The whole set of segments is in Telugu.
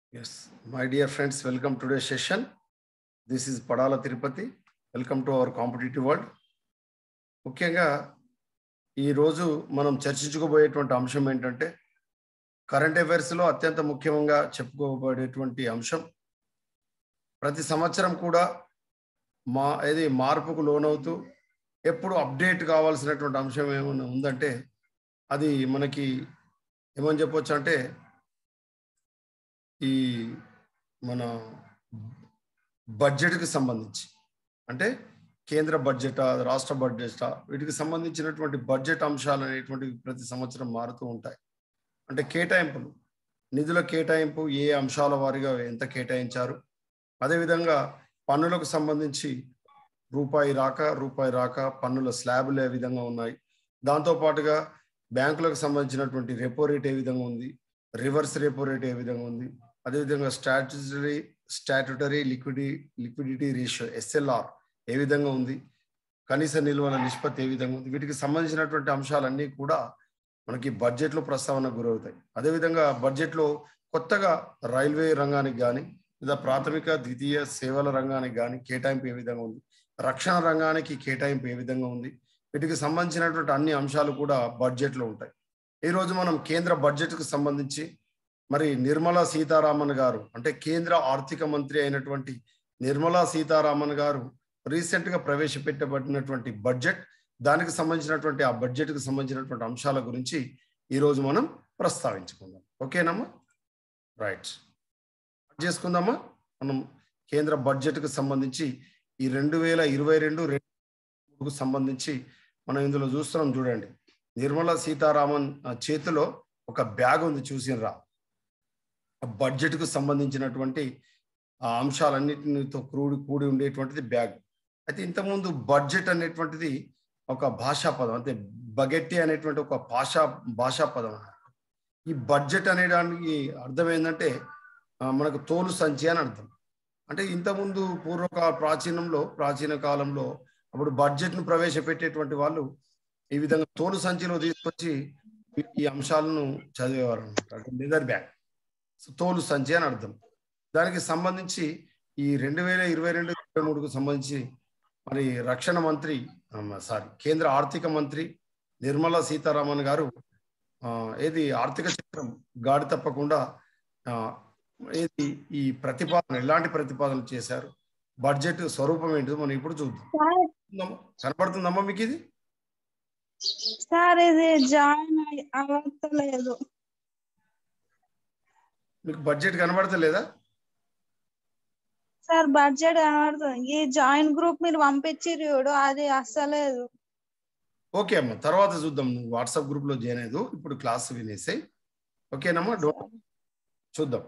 Yes, my dear friends, welcome to today's session. This is Padala Tirupati. Welcome to our competitive world. ముఖ్యంగా ఈరోజు మనం చర్చించుకోబోయేటువంటి అంశం ఏంటంటే కరెంట్ అఫైర్స్లో అత్యంత ముఖ్యంగా చెప్పుకోబడేటువంటి అంశం ప్రతి సంవత్సరం కూడా మా ఏది మార్పుకు లోనవుతూ ఎప్పుడు అప్డేట్ కావాల్సినటువంటి అంశం ఏమైనా ఉందంటే అది మనకి ఏమని చెప్పొచ్చు అంటే ఈ మన బడ్జెట్కి సంబంధించి అంటే కేంద్ర బడ్జెటా రాష్ట్ర బడ్జెటా వీటికి సంబంధించినటువంటి బడ్జెట్ అంశాలు అనేటువంటివి ప్రతి సంవత్సరం మారుతూ ఉంటాయి అంటే కేటాయింపులు నిధుల కేటాయింపు ఏ అంశాల వారిగా ఎంత కేటాయించారు అదేవిధంగా పన్నులకు సంబంధించి రూపాయి రాక రూపాయి రాక పన్నుల స్లాబులు ఏ విధంగా ఉన్నాయి దాంతోపాటుగా బ్యాంకులకు సంబంధించినటువంటి రెపో రేట్ ఏ విధంగా ఉంది రివర్స్ రెపో రేట్ ఏ విధంగా ఉంది అదేవిధంగా statutory statutory liquidity liquidity ratio SLR ఏ విధంగా ఉంది కనీస నిల్వల నిష్పత్తి ఏ విధంగా ఉంది వీటికి సంబంధించినటువంటి అంశాలన్నీ కూడా మనకి బడ్జెట్లో ప్రస్తావన గురవుతాయి అదేవిధంగా బడ్జెట్లో కొత్తగా రైల్వే రంగానికి కానీ లేదా ప్రాథమిక ద్వితీయ సేవల రంగానికి కానీ కేటాయింపు ఏ విధంగా ఉంది రక్షణ రంగానికి కేటాయింపు ఏ విధంగా ఉంది వీటికి సంబంధించినటువంటి అన్ని అంశాలు కూడా బడ్జెట్లో ఉంటాయి ఈరోజు మనం కేంద్ర బడ్జెట్కు సంబంధించి మరి నిర్మలా సీతారామన్ గారు అంటే కేంద్ర ఆర్థిక మంత్రి అయినటువంటి నిర్మలా సీతారామన్ గారు రీసెంట్ గా ప్రవేశపెట్టబడినటువంటి బడ్జెట్ దానికి సంబంధించినటువంటి ఆ బడ్జెట్ కు సంబంధించినటువంటి అంశాల గురించి ఈరోజు మనం ప్రస్తావించుకుందాం ఓకేనమ్మా రైట్ చేసుకుందామా మనం కేంద్ర బడ్జెట్ కు సంబంధించి ఈ రెండు వేల ఇరవై రెండు రెండు సంబంధించి మనం ఇందులో చూస్తున్నాం చూడండి నిర్మలా సీతారామన్ చేతిలో ఒక బ్యాగ్ ఉంది చూసినరా బడ్జెట్కు సంబంధించినటువంటి ఆ అంశాలన్నిటితో కూడి కూడి ఉండేటువంటిది బ్యాగ్ అయితే ఇంతకుముందు బడ్జెట్ అనేటువంటిది ఒక భాషా పదం అంటే బగెట్టి అనేటువంటి ఒక భాషా భాషా పదం ఈ బడ్జెట్ అనేదానికి అర్థం ఏంటంటే మనకు తోలు సంచి అని అర్థం అంటే ఇంతకుముందు పూర్వక ప్రాచీనంలో ప్రాచీన కాలంలో అప్పుడు బడ్జెట్ను ప్రవేశపెట్టేటువంటి వాళ్ళు ఈ విధంగా తోలు సంచిలో తీసుకొచ్చి ఈ అంశాలను చదివేవారు అనమాట అంటే లెదర్ బ్యాగ్ తోలు సంచి అని అర్థం దానికి సంబంధించి ఈ రెండు వేల ఇరవై రెండు ఇరవై మూడుకు సంబంధించి మరి రక్షణ మంత్రి సారీ కేంద్ర ఆర్థిక మంత్రి నిర్మలా సీతారామన్ గారు ఏది ఆర్థిక చక్రం గాడి తప్పకుండా ఏది ఈ ప్రతిపాదన ఎలాంటి ప్రతిపాదనలు చేశారు బడ్జెట్ స్వరూపం ఏంటిదో మనం ఇప్పుడు చూద్దాం కనపడుతుందమ్మా మీకు ఇది సార్ ఇది జాయిన్ అవ్వట్లేదు మీకు బడ్జెట్ కనబడతలేదా సార్ బడ్జెట్ కనబడుతుంది ఈ జాయిన్ గ్రూప్ మీరు పంపించిరు చూడు అది అస్సలేదు ఓకే అమ్మా తర్వాత చూద్దాం నువ్వు వాట్సాప్ గ్రూప్ లో జాయిన్ అయ్యదు ఇప్పుడు క్లాస్ వినేసాయి ఓకేనమ్మా డో చూద్దాం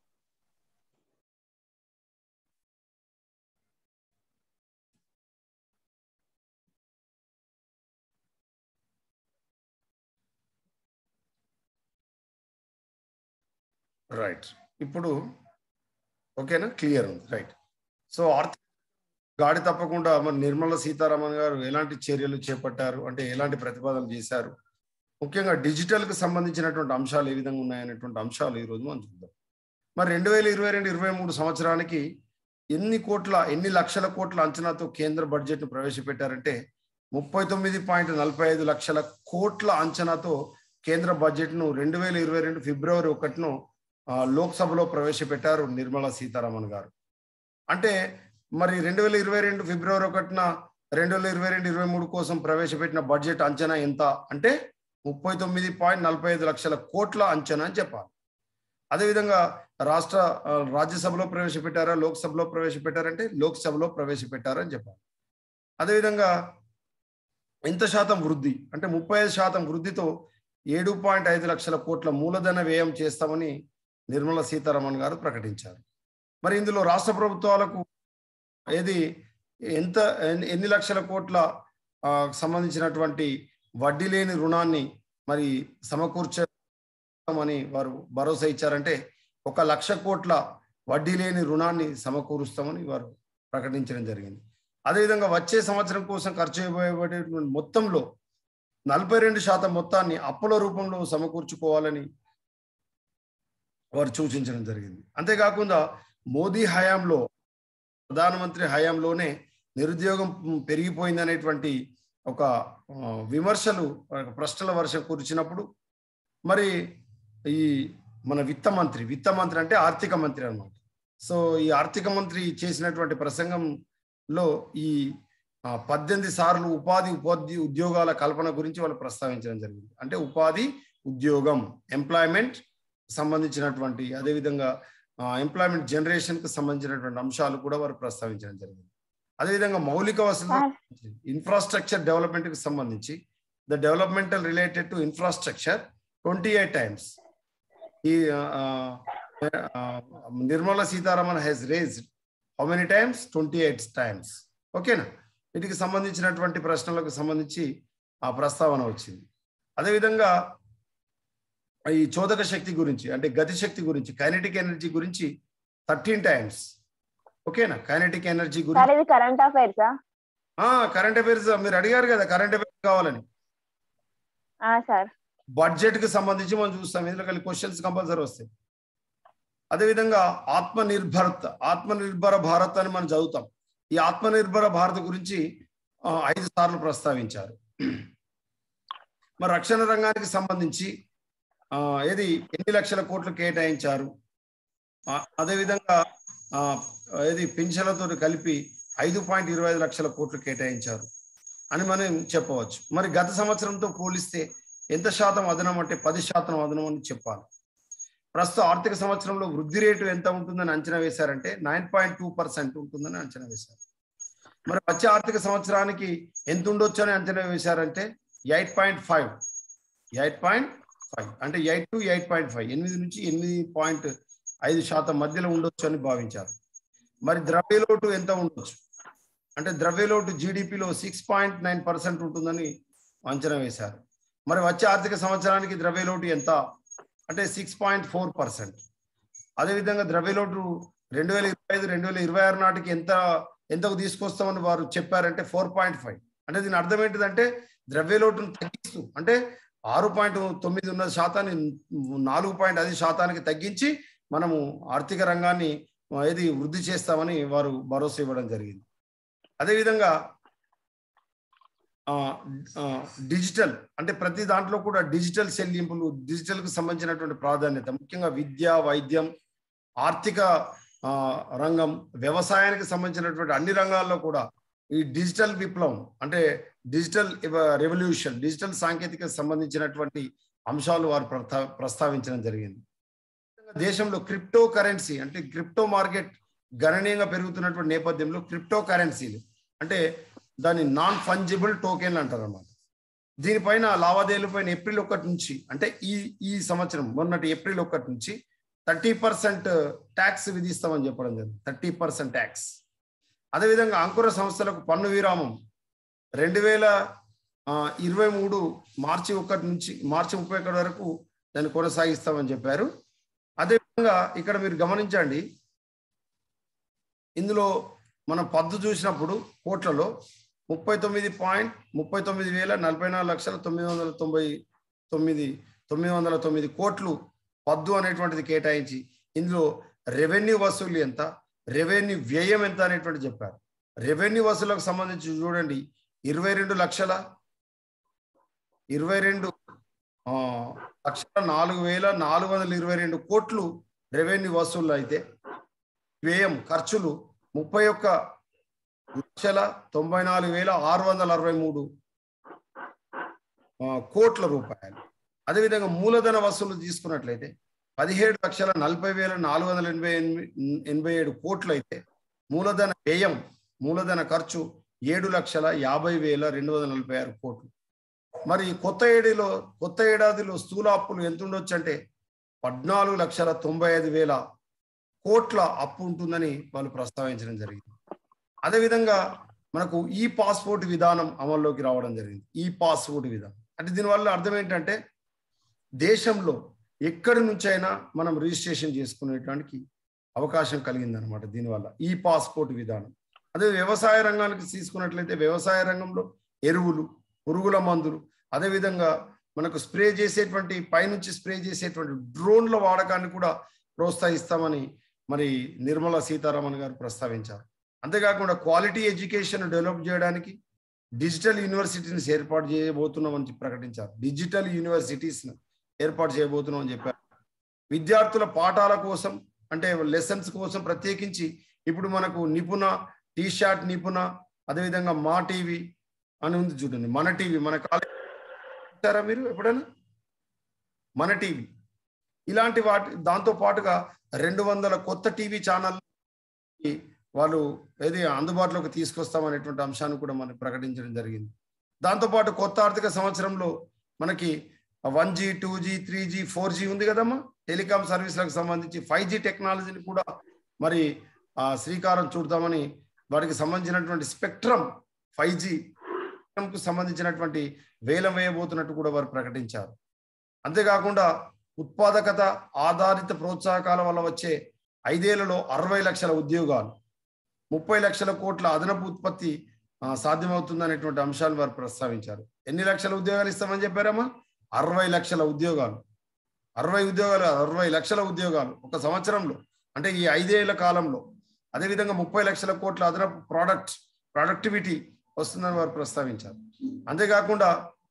రైట్ ఇప్పుడు ఓకేనా క్లియర్ ఉంది రైట్ సో ఆర్థిక గాడి తప్పకుండా మరి నిర్మలా సీతారామన్ గారు ఎలాంటి చర్యలు చేపట్టారు అంటే ఎలాంటి ప్రతిపాదనలు చేశారు ముఖ్యంగా డిజిటల్కి సంబంధించినటువంటి అంశాలు ఏ విధంగా ఉన్నాయనేటువంటి అంశాలు ఈరోజు మనం చూద్దాం మరి రెండు వేల ఇరవై రెండు ఇరవై మూడు సంవత్సరానికి ఎన్ని కోట్ల ఎన్ని లక్షల కోట్ల అంచనాతో కేంద్ర బడ్జెట్ను ప్రవేశపెట్టారంటే ముప్పై తొమ్మిది పాయింట్ నలభై ఐదు లక్షల కోట్ల అంచనాతో కేంద్ర బడ్జెట్ను రెండు వేల ఇరవై రెండు ఫిబ్రవరి ఒకటిను లోక్సభలో ప్రవేశపెట్టారు నిర్మలా సీతారామన్ గారు అంటే మరి రెండు వేల ఇరవై రెండు ఫిబ్రవరి ఒకటిన రెండు వేల ఇరవై రెండు ఇరవై మూడు కోసం ప్రవేశపెట్టిన బడ్జెట్ అంచనా ఎంత అంటే ముప్పై తొమ్మిది పాయింట్ నలభై ఐదు లక్షల కోట్ల అంచనా అని చెప్పాలి అదేవిధంగా రాష్ట్ర రాజ్యసభలో ప్రవేశపెట్టారా లోక్సభలో ప్రవేశపెట్టారంటే లోక్సభలో ప్రవేశపెట్టారని చెప్పాలి అదేవిధంగా ఎంత శాతం వృద్ధి అంటే ముప్పై ఐదు శాతం వృద్ధితో ఏడు పాయింట్ ఐదు లక్షల కోట్ల మూలధన వ్యయం చేస్తామని నిర్మలా సీతారామన్ గారు ప్రకటించారు మరి ఇందులో రాష్ట్ర ప్రభుత్వాలకు ఏది ఎంత ఎన్ని లక్షల కోట్ల సంబంధించినటువంటి వడ్డీ లేని రుణాన్ని మరి సమకూర్చమని వారు భరోసా ఇచ్చారంటే ఒక లక్ష కోట్ల వడ్డీ లేని రుణాన్ని సమకూరుస్తామని వారు ప్రకటించడం జరిగింది అదేవిధంగా వచ్చే సంవత్సరం కోసం ఖర్చు చేయబోయేటువంటి మొత్తంలో నలభై రెండు శాతం మొత్తాన్ని అప్పుల రూపంలో సమకూర్చుకోవాలని వారు సూచించడం జరిగింది అంతేకాకుండా మోదీ హయాంలో ప్రధానమంత్రి హయాంలోనే నిరుద్యోగం పెరిగిపోయింది అనేటువంటి ఒక ఆ, విమర్శలు ఒక ప్రశ్నల వర్షం కురిచినప్పుడు మరి ఈ మన విత్త మంత్రి విత్త మంత్రి అంటే ఆర్థిక మంత్రి అన్నమాట సో ఈ ఆర్థిక మంత్రి చేసినటువంటి ప్రసంగంలో ఈ ఆ, పద్దెనిమిది సార్లు ఉపాధి ఉపాధి ఉద్యోగాల కల్పన గురించి వాళ్ళు ప్రస్తావించడం జరిగింది అంటే ఉపాధి ఉద్యోగం ఎంప్లాయ్మెంట్ సంబంధించినటువంటి అదేవిధంగా ఎంప్లాయ్మెంట్ జనరేషన్ కు సంబంధించినటువంటి అంశాలు కూడా వారు ప్రస్తావించడం జరిగింది అదేవిధంగా మౌలిక వసతులు ఇన్ఫ్రాస్ట్రక్చర్ డెవలప్మెంట్ కి సంబంధించి the developmental related to infrastructure twenty eight times ఈ Nirmala Sitharaman has raised how many times twenty eight times ఓకేనా వీటికి సంబంధించినటువంటి ప్రశ్నలకు సంబంధించి ఆ ప్రస్తావన వచ్చింది అదేవిధంగా ఈ చోదక శక్తి గురించి అంటే గతి శక్తి గురించి కైనటిక్ ఎనర్జీ గురించి థర్టీన్ టైమ్స్ ఓకేనా కైనటిక్ ఎనర్జీ సార్ గురించి ఇది కరెంట్ అఫైర్సా కరెంట్ అఫైర్స్ మీరు అడిగారు కదా కరెంట్ అఫైర్స్ కావాలని సార్ బడ్జెట్ కి సంబంధించి మనం చూస్తాం ఇందులో కలిసి క్వశ్చన్స్ కంపల్సరీ వస్తాయి అదేవిధంగా ఆత్మ నిర్భరత ఆత్మ నిర్భర భారత్ అని మనం చదువుతాం ఈ ఆత్మ నిర్భర భారత్ గురించి ఆ, ఐదు సార్లు ప్రస్తావించారు మరి రక్షణ రంగానికి సంబంధించి ఆ, ఏది ఎన్ని లక్షల కోట్లు కేటాయించారు ఆ, అదేవిధంగా ఆ, ఏది పింఛన్లతో కలిపి ఐదు పాయింట్ ఇరవై ఐదు లక్షల కోట్లు కేటాయించారు అని మనం చెప్పవచ్చు మరి గత సంవత్సరంతో పోలిస్తే ఎంత శాతం అదనం అంటే పది శాతం అదనం అని చెప్పాలి ప్రస్తుత ఆర్థిక సంవత్సరంలో వృద్ధి రేటు ఎంత ఉంటుందని అంచనా వేశారంటే నైన్ పాయింట్ టూ పర్సెంట్ ఉంటుందని అంచనా వేశారు మరి వచ్చే ఆర్థిక సంవత్సరానికి ఎంత ఉండొచ్చు అని అంచనా వేశారంటే eight point five eight point five అంటే eight to eight point five ఎనిమిది నుంచి ఎనిమిది పాయింట్ ఐదు శాతం మధ్యలో ఉండొచ్చు అని భావించారు మరి ద్రవ్యలోటు ఎంత ఉండొచ్చు అంటే ద్రవ్యలోటు జీడిపిలో సిక్స్ పాయింట్ నైన్ పర్సెంట్ ఉంటుందని అంచనా వేశారు మరి వచ్చే ఆర్థిక సంవత్సరానికి ద్రవ్యలోటు ఎంత అంటే సిక్స్ పాయింట్ ఫోర్ పర్సెంట్ అదేవిధంగా ద్రవ్యలోటు రెండు వేల ఇరవై ఐదు రెండు వేల ఇరవై ఆరు నాటికి ఎంత ఎంతకు తీసుకొస్తామని వారు చెప్పారంటే ఫోర్ పాయింట్ ఫైవ్ అంటే దీని అర్థం ఏంటిదంటే ద్రవ్యలోటును తగ్గిస్తూ అంటే ఆరు పాయింట్ తొమ్మిది ఉన్న శాతాన్ని నాలుగు పాయింట్ ఐదు శాతానికి తగ్గించి మనము ఆర్థిక రంగాన్ని ఏది వృద్ధి చేస్తామని వారు భరోసా ఇవ్వడం జరిగింది అదేవిధంగా ఆ, ఆ, డిజిటల్ అంటే ప్రతి దాంట్లో కూడా డిజిటల్ చెల్లింపులు డిజిటల్ కు సంబంధించినటువంటి ప్రాధాన్యత ముఖ్యంగా విద్య వైద్యం ఆర్థిక ఆ, రంగం వ్యవసాయానికి సంబంధించినటువంటి అన్ని రంగాల్లో కూడా ఈ డిజిటల్ విప్లవం అంటే డిజిటల్ రెవల్యూషన్ డిజిటల్ సాంకేతిక సంబంధించినటువంటి అంశాలు వారు ప్రస్తా- ప్రస్తావించడం జరిగింది దేశంలో క్రిప్టో కరెన్సీ అంటే క్రిప్టో మార్కెట్ గణనీయంగా పెరుగుతున్నటువంటి నేపథ్యంలో క్రిప్టో కరెన్సీలు అంటే దాన్ని నాన్ ఫంజిబుల్ టోకెన్లు అంటారు అన్నమాట దీనిపైన లావాదేవీలపైన ఏప్రిల్ ఒకటి నుంచి అంటే ఈ ఈ సంవత్సరం మొన్నటి ఏప్రిల్ ఒకటి నుంచి థర్టీ పర్సెంట్ ట్యాక్స్ విధిస్తామని చెప్పడం జరిగింది థర్టీ పర్సెంట్ ట్యాక్స్ అదేవిధంగా అంకుర సంస్థలకు పన్ను విరామం రెండు వేల ఆ, ఇరవై మూడు మార్చి ఒకటి నుంచి మార్చి ముప్పై ఒకటి వరకు దాన్ని కొనసాగిస్తామని చెప్పారు అదేవిధంగా ఇక్కడ మీరు గమనించండి ఇందులో మనం పద్దు చూసినప్పుడు కోట్లలో ముప్పై తొమ్మిది పాయింట్ ముప్పై తొమ్మిది వేల నలభై నాలుగు లక్షల తొమ్మిది వందల తొంభై తొమ్మిది తొమ్మిది వందల తొమ్మిది కోట్లు పద్దు అనేటువంటిది కేటాయించి ఇందులో రెవెన్యూ వసూలు ఎంత రెవెన్యూ వ్యయం ఎంత అనేటువంటి చెప్పారు రెవెన్యూ వసూలకు సంబంధించి చూడండి ఇరవై రెండు లక్షల ఇరవై రెండు ఆ, లక్షల నాలుగు వేల నాలుగు వందల ఇరవై రెండు కోట్లు రెవెన్యూ వసూళ్ళు అయితే వ్యయం ఖర్చులు ముప్పై ఒక్క లక్షల తొంభై నాలుగు వేల ఆరు వందల అరవై మూడు ఆ, కోట్ల రూపాయలు అదేవిధంగా మూలధన వసూలు తీసుకున్నట్లయితే పదిహేడు లక్షల నలభై వేల నాలుగు వందల ఎనభై ఎనిమిది ఎనభై ఏడు కోట్లు అయితే మూలధన వ్యయం మూలధన ఖర్చు ఏడు లక్షల యాభై వేల రెండు వందల నలభై ఆరు కోట్లు మరి కొత్త ఏడిలో కొత్త ఏడాదిలో స్థూల అప్పులు ఎంత ఉండొచ్చు అంటే పద్నాలుగు లక్షల తొంభై ఐదు వేల కోట్ల అప్పు ఉంటుందని వాళ్ళు ప్రస్తావించడం జరిగింది అదేవిధంగా మనకు ఈ పాస్పోర్ట్ విధానం అమల్లోకి రావడం జరిగింది ఈ పాస్పోర్ట్ విధానం అంటే దీనివల్ల అర్థం ఏంటంటే దేశంలో ఎక్కడి నుంచైనా మనం రిజిస్ట్రేషన్ చేసుకునేటానికి అవకాశం కలిగింది అనమాట దీనివల్ల ఈ పాస్పోర్ట్ విధానం అదే వ్యవసాయ రంగానికి తీసుకున్నట్లయితే వ్యవసాయ రంగంలో ఎరువులు పురుగుల మందులు అదేవిధంగా మనకు స్ప్రే చేసేటువంటి పైనుంచి స్ప్రే చేసేటువంటి డ్రోన్ల వాడకాన్ని కూడా ప్రోత్సహిస్తామని మరి నిర్మలా సీతారామన్ గారు ప్రస్తావించారు అంతేకాకుండా క్వాలిటీ ఎడ్యుకేషన్ డెవలప్ చేయడానికి డిజిటల్ యూనివర్సిటీస్ ఏర్పాటు చేయబోతున్నామని ప్రకటించారు డిజిటల్ యూనివర్సిటీస్ ఏర్పాటు చేయబోతున్నామని చెప్పారు విద్యార్థుల పాఠాల కోసం అంటే లెసన్స్ కోసం ప్రత్యేకించి ఇప్పుడు మనకు నిపుణ టీ షాట్ నిపుణ అదేవిధంగా మా టీవీ అని ఉంది చూడండి మన టీవీ మన కాలేజ్ చూసారా మీరు ఎప్పుడైనా మన టీవీ ఇలాంటి వాటి దాంతో పాటుగా రెండు వందల కొత్త టీవీ ఛానల్ వాళ్ళు ఏది అందుబాటులోకి తీసుకొస్తామనేటువంటి అంశాన్ని కూడా మనం ప్రకటించడం జరిగింది దాంతోపాటు కొత్త ఆర్థిక సంవత్సరంలో మనకి one G two G three G four G ఉంది కదమ్మా టెలికాం సర్వీసులకు సంబంధించి ఫైవ్ జీ టెక్నాలజీని కూడా మరి ఆ, శ్రీకారం చుడతామని వాటికి సంబంధించినటువంటి స్పెక్ట్రమ్ ఫైవ్ జీ కు సంబంధించినటువంటి వేలం వేయబోతున్నట్టు కూడా వారు ప్రకటించారు అంతేకాకుండా ఉత్పాదకత ఆధారిత ప్రోత్సాహకాల వల్ల వచ్చే ఐదేళ్లలో అరవై లక్షల ఉద్యోగాలు ముప్పై లక్షల కోట్ల అదనపు ఉత్పత్తి ఆ, సాధ్యమవుతుందనేటువంటి అంశాలు వారు ప్రస్తావించారు ఎన్ని లక్షల ఉద్యోగాలు ఇస్తామని చెప్పారమ్మా అరవై లక్షల ఉద్యోగాలు అరవై ఉద్యోగాలు అరవై లక్షల ఉద్యోగాలు ఒక సంవత్సరంలో అంటే ఈ ఐదేళ్ల కాలంలో అదేవిధంగా ముప్పై లక్షల కోట్ల అదనపు ప్రోడక్ట్ ప్రొడక్టివిటీ వస్తుందని వారు ప్రస్తావించారు అంతేకాకుండా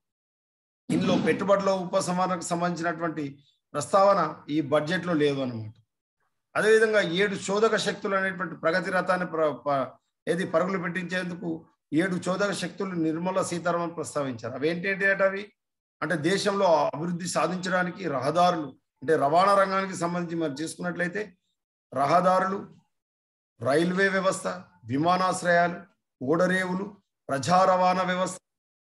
ఇందులో పెట్టుబడుల ఉపసంహరణకు సంబంధించినటువంటి ప్రస్తావన ఈ బడ్జెట్లో లేదు అనమాట అదేవిధంగా ఏడు చోదక శక్తులు అనేటువంటి ప్రగతి రథాన్ని ప్ర- ప- ఏది పరుగులు పెట్టించేందుకు ఏడు చోదక శక్తులు నిర్మలా సీతారామన్ ప్రస్తావించారు అవి ఏంటంటే అవి అంటే దేశంలో అభివృద్ధి సాధించడానికి రహదారులు అంటే రవాణా రంగానికి సంబంధించి మరి చూసుకున్నట్లయితే రహదారులు రైల్వే వ్యవస్థ విమానాశ్రయాలు ఓడరేవులు ప్రజా రవాణా వ్యవస్థ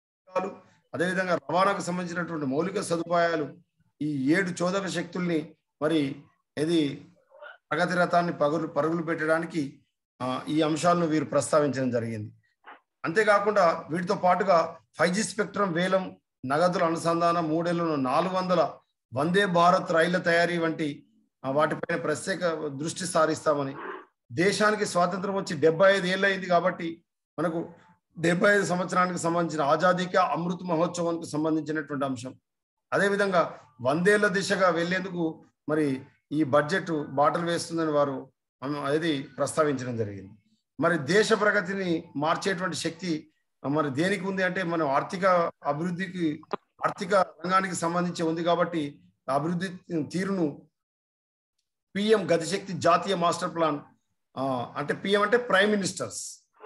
అదేవిధంగా రవాణాకు సంబంధించినటువంటి మౌలిక సదుపాయాలు ఈ ఏడు చోదక శక్తుల్ని మరి ఇది ప్రగతి రథాన్ని పగులు పరుగులు పెట్టడానికి ఆ, ఈ అంశాలను వీరు ప్రస్తావించడం జరిగింది అంతేకాకుండా వీటితో పాటుగా ఫైవ్ జీ స్పెక్ట్రమ్ వేలం నగదుల అనుసంధానం మూడేళ్లను నాలుగు వందల వందే భారత్ రైళ్ల తయారీ వంటి ఆ, వాటిపైన ప్రత్యేక దృష్టి సారిస్తామని దేశానికి స్వాతంత్రం వచ్చి డెబ్బై ఐదు ఏళ్ళు అయింది కాబట్టి మనకు డెబ్బై ఐదు సంవత్సరానికి సంబంధించిన ఆజాదీకా అమృత్ మహోత్సవానికి సంబంధించినటువంటి అంశం అదేవిధంగా వందేళ్ల దిశగా వెళ్లేందుకు మరి ఈ బడ్జెట్ బాటలు వేస్తుందని వారు అమ- అది ప్రస్తావించడం జరిగింది మరి దేశ ప్రగతిని మార్చేటువంటి శక్తి ఆ, మరి దేనికి ఉంది అంటే మనం ఆర్థిక అభివృద్ధికి ఆర్థిక రంగానికి సంబంధించి ఉంది కాబట్టి ఆ అభివృద్ధి తీరును పిఎం గతిశక్తి జాతీయ మాస్టర్ ప్లాన్ ఆ, అంటే పిఎం అంటే ప్రైమ్ మినిస్టర్స్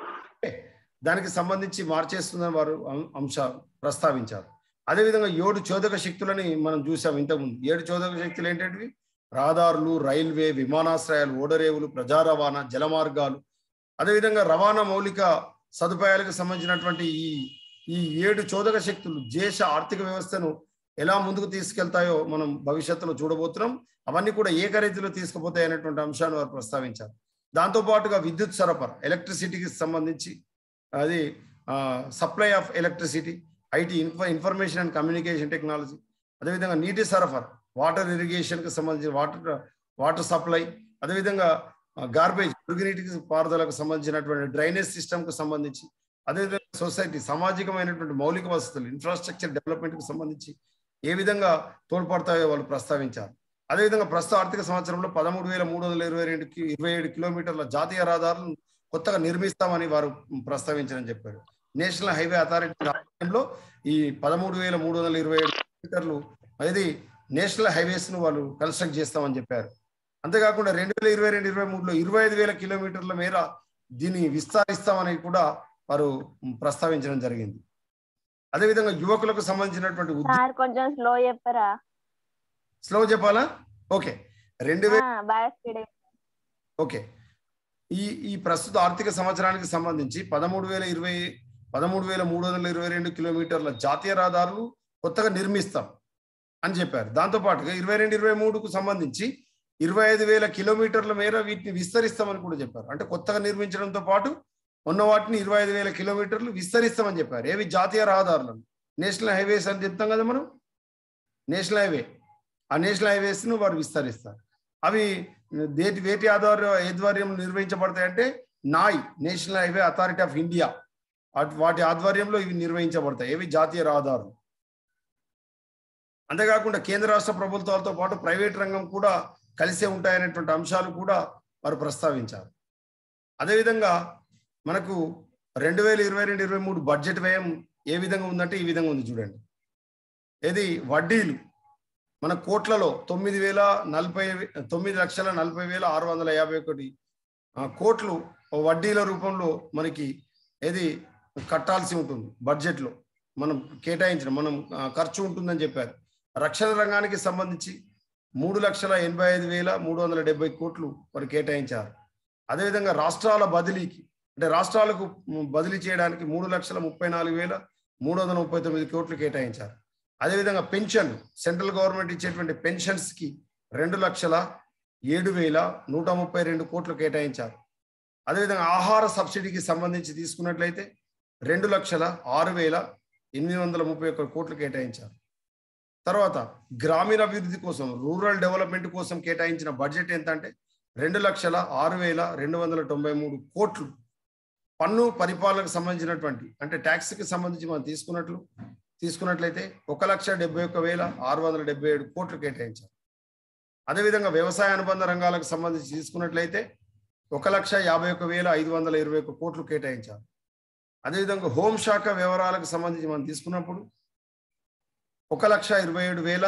దానికి సంబంధించి మార్చేస్తుందని వారు అం- అంశ ప్రస్తావించారు అదేవిధంగా ఏడు చోదక శక్తులని మనం చూసాం ఇంతకుముందు ఏడు చోదక శక్తులు ఏంటంటే రహదారులు రైల్వే విమానాశ్రయాలు ఓడరేవులు ప్రజా రవాణా జల మార్గాలు అదేవిధంగా రవాణా మౌలిక సదుపాయాలకు సంబంధించినటువంటి ఈ ఈ ఏడు చోదక శక్తులు దేశ ఆర్థిక వ్యవస్థను ఎలా ముందుకు తీసుకెళ్తాయో మనం భవిష్యత్తులో చూడబోతున్నాం అవన్నీ కూడా ఏకరీతిలో తీసుకుపోతాయి అనేటువంటి అంశాన్ని వారు ప్రస్తావించారు దాంతో పాటుగా విద్యుత్ సరఫరా ఎలక్ట్రిసిటీకి సంబంధించి అది supply of electricity IT info information and communication technology అదేవిధంగా నీటి సరఫరా వాటర్ ఇరిగేషన్కి సంబంధించి వాటర్ వాటర్ సప్లై అదేవిధంగా గార్బేజ్ మురుగునీటికి పారుదలకు సంబంధించినటువంటి డ్రైనేజ్ సిస్టమ్కి సంబంధించి అదేవిధంగా సొసైటీ సామాజికమైనటువంటి మౌలిక వసతులు ఇన్ఫ్రాస్ట్రక్చర్ డెవలప్మెంట్కి సంబంధించి ఏ విధంగా తోడ్పడతాయో వాళ్ళు ప్రస్తావించారు అదేవిధంగా ప్రస్తుత ఆర్థిక సంవత్సరంలో పదమూడు వేల మూడు వందల ఇరవై రెండు కి- ఇరవై ఏడు కిలోమీటర్ల జాతీయ రహదారులను కొత్తగా నిర్మిస్తామని వారు ప్రస్తావించని చెప్పారు నేషనల్ హైవే అథారిటీ ఆధ్వర్యంలో ఈ పదమూడు వేల మూడు వందల ఇరవై ఏడు కిలోమీటర్లు అది నేషనల్ హైవేస్ ను వాళ్ళు కన్స్ట్రక్ట్ చేస్తామని చెప్పారు అంతేకాకుండా రెండు వేల ఇరవై రెండు ఇరవై మూడులో ఇరవై ఐదు వేల కిలోమీటర్ల మేర దీన్ని విస్తరిస్తామని కూడా వారు ప్రస్తావించడం జరిగింది అదేవిధంగా యువకులకు సంబంధించినటువంటి ఉద్యోగ సార్ కొంచెం స్లో చెప్పరా స్లో చెప్పాలా ఓకే రెండు వేల ఆ, బాగా స్పీడ్ ఓకే ఈ ఈ ప్రస్తుత ఆర్థిక సంవత్సరానికి సంబంధించి పదమూడు వేల ఇరవై పదమూడు వేల మూడు వందల ఇరవై రెండు కిలోమీటర్ల జాతీయ రహదారులు కొత్తగా నిర్మిస్తాం అని చెప్పారు దాంతో పాటుగా ఇరవై రెండు ఇరవై మూడుకు సంబంధించి ఇరవై ఐదు వేల కిలోమీటర్ల మేర వీటిని విస్తరిస్తామని కూడా చెప్పారు అంటే కొత్తగా నిర్మించడంతో పాటు ఉన్న వాటిని ఇరవై ఐదు వేల కిలోమీటర్లు విస్తరిస్తామని చెప్పారు ఏవి జాతీయ రహదారులను నేషనల్ హైవేస్ అని చెప్తాం కదా మనం నేషనల్ హైవే ఆ నేషనల్ హైవేస్ ను వారు విస్తరిస్తారు అవి దేటి వేటి ఆధార ఆధ్వర్యం నిర్వహించబడతాయంటే NHAI national highway authority of India అట్- వాటి ఆధ్వర్యంలో ఇవి నిర్వహించబడతాయి ఇవి జాతీయ రహదారులు అంతేకాకుండా కేంద్ర రాష్ట్ర ప్రభుత్వాలతో పాటు ప్రైవేట్ రంగం కూడా కలిసే ఉంటాయనేటువంటి అంశాలు కూడా వారు ప్రస్తావించారు అదేవిధంగా మనకు రెండు వేల ఇరవై రెండు ఇరవై మూడు బడ్జెట్ వ్యయం ఏ విధంగా ఉందంటే ఈ విధంగా ఉంది చూడండి ఇది వడ్డీలు మన కోట్లలో తొమ్మిది వేల నలభై తొమ్మిది లక్షల నలభై వేల ఆరు వందల యాభై ఒకటి ఆ, కోట్లు వడ్డీల రూపంలో మనకి ఏది కట్టాల్సి ఉంటుంది బడ్జెట్లో మనం కేటాయించిన మనం ఆ, ఖర్చు ఉంటుందని చెప్పారు రక్షణ రంగానికి సంబంధించి మూడు లక్షల ఎనభై ఐదు వేల మూడు వందల డెబ్బై కోట్లు వారు కేటాయించారు అదేవిధంగా రాష్ట్రాల బదిలీకి అంటే రాష్ట్రాలకు మ్, బదిలీ చేయడానికి మూడు లక్షల ముప్పై నాలుగు వేల మూడు వందల ముప్పై తొమ్మిది కోట్లు కేటాయించారు అదేవిధంగా పెన్షన్ సెంట్రల్ గవర్నమెంట్ ఇచ్చేటువంటి పెన్షన్స్ కి రెండు లక్షల ఏడు వేల నూట ముప్పై రెండు కోట్లు కేటాయించారు అదేవిధంగా ఆహార సబ్సిడీకి సంబంధించి తీసుకున్నట్లయితే రెండు లక్షల ఆరు వేల ఎనిమిది వందల ముప్పై ఒక్క కోట్లు కేటాయించారు తర్వాత గ్రామీణ అభివృద్ధి కోసం రూరల్ డెవలప్మెంట్ కోసం కేటాయించిన బడ్జెట్ ఎంత అంటే రెండు లక్షల ఆరు వేల రెండు వందల తొంభై మూడు కోట్లు పన్ను పరిపాలనకు సంబంధించినటువంటి అంటే ట్యాక్స్కి సంబంధించి మనం తీసుకున్నట్లు తీసుకున్నట్లయితే ఒక లక్ష డెబ్బై ఒక్క వేల ఆరు వందల డెబ్బై ఏడు కోట్లు కేటాయించారు అదేవిధంగా వ్యవసాయ అనుబంధ రంగాలకు సంబంధించి తీసుకున్నట్లయితే ఒక లక్ష యాభై ఒక్క వేల ఐదు వందల ఇరవై ఒక్క కోట్లు కేటాయించారు అదేవిధంగా హోంశాఖ వ్యవహారాలకు సంబంధించి మనం తీసుకున్నప్పుడు ఒక లక్ష ఇరవై ఏడు వేల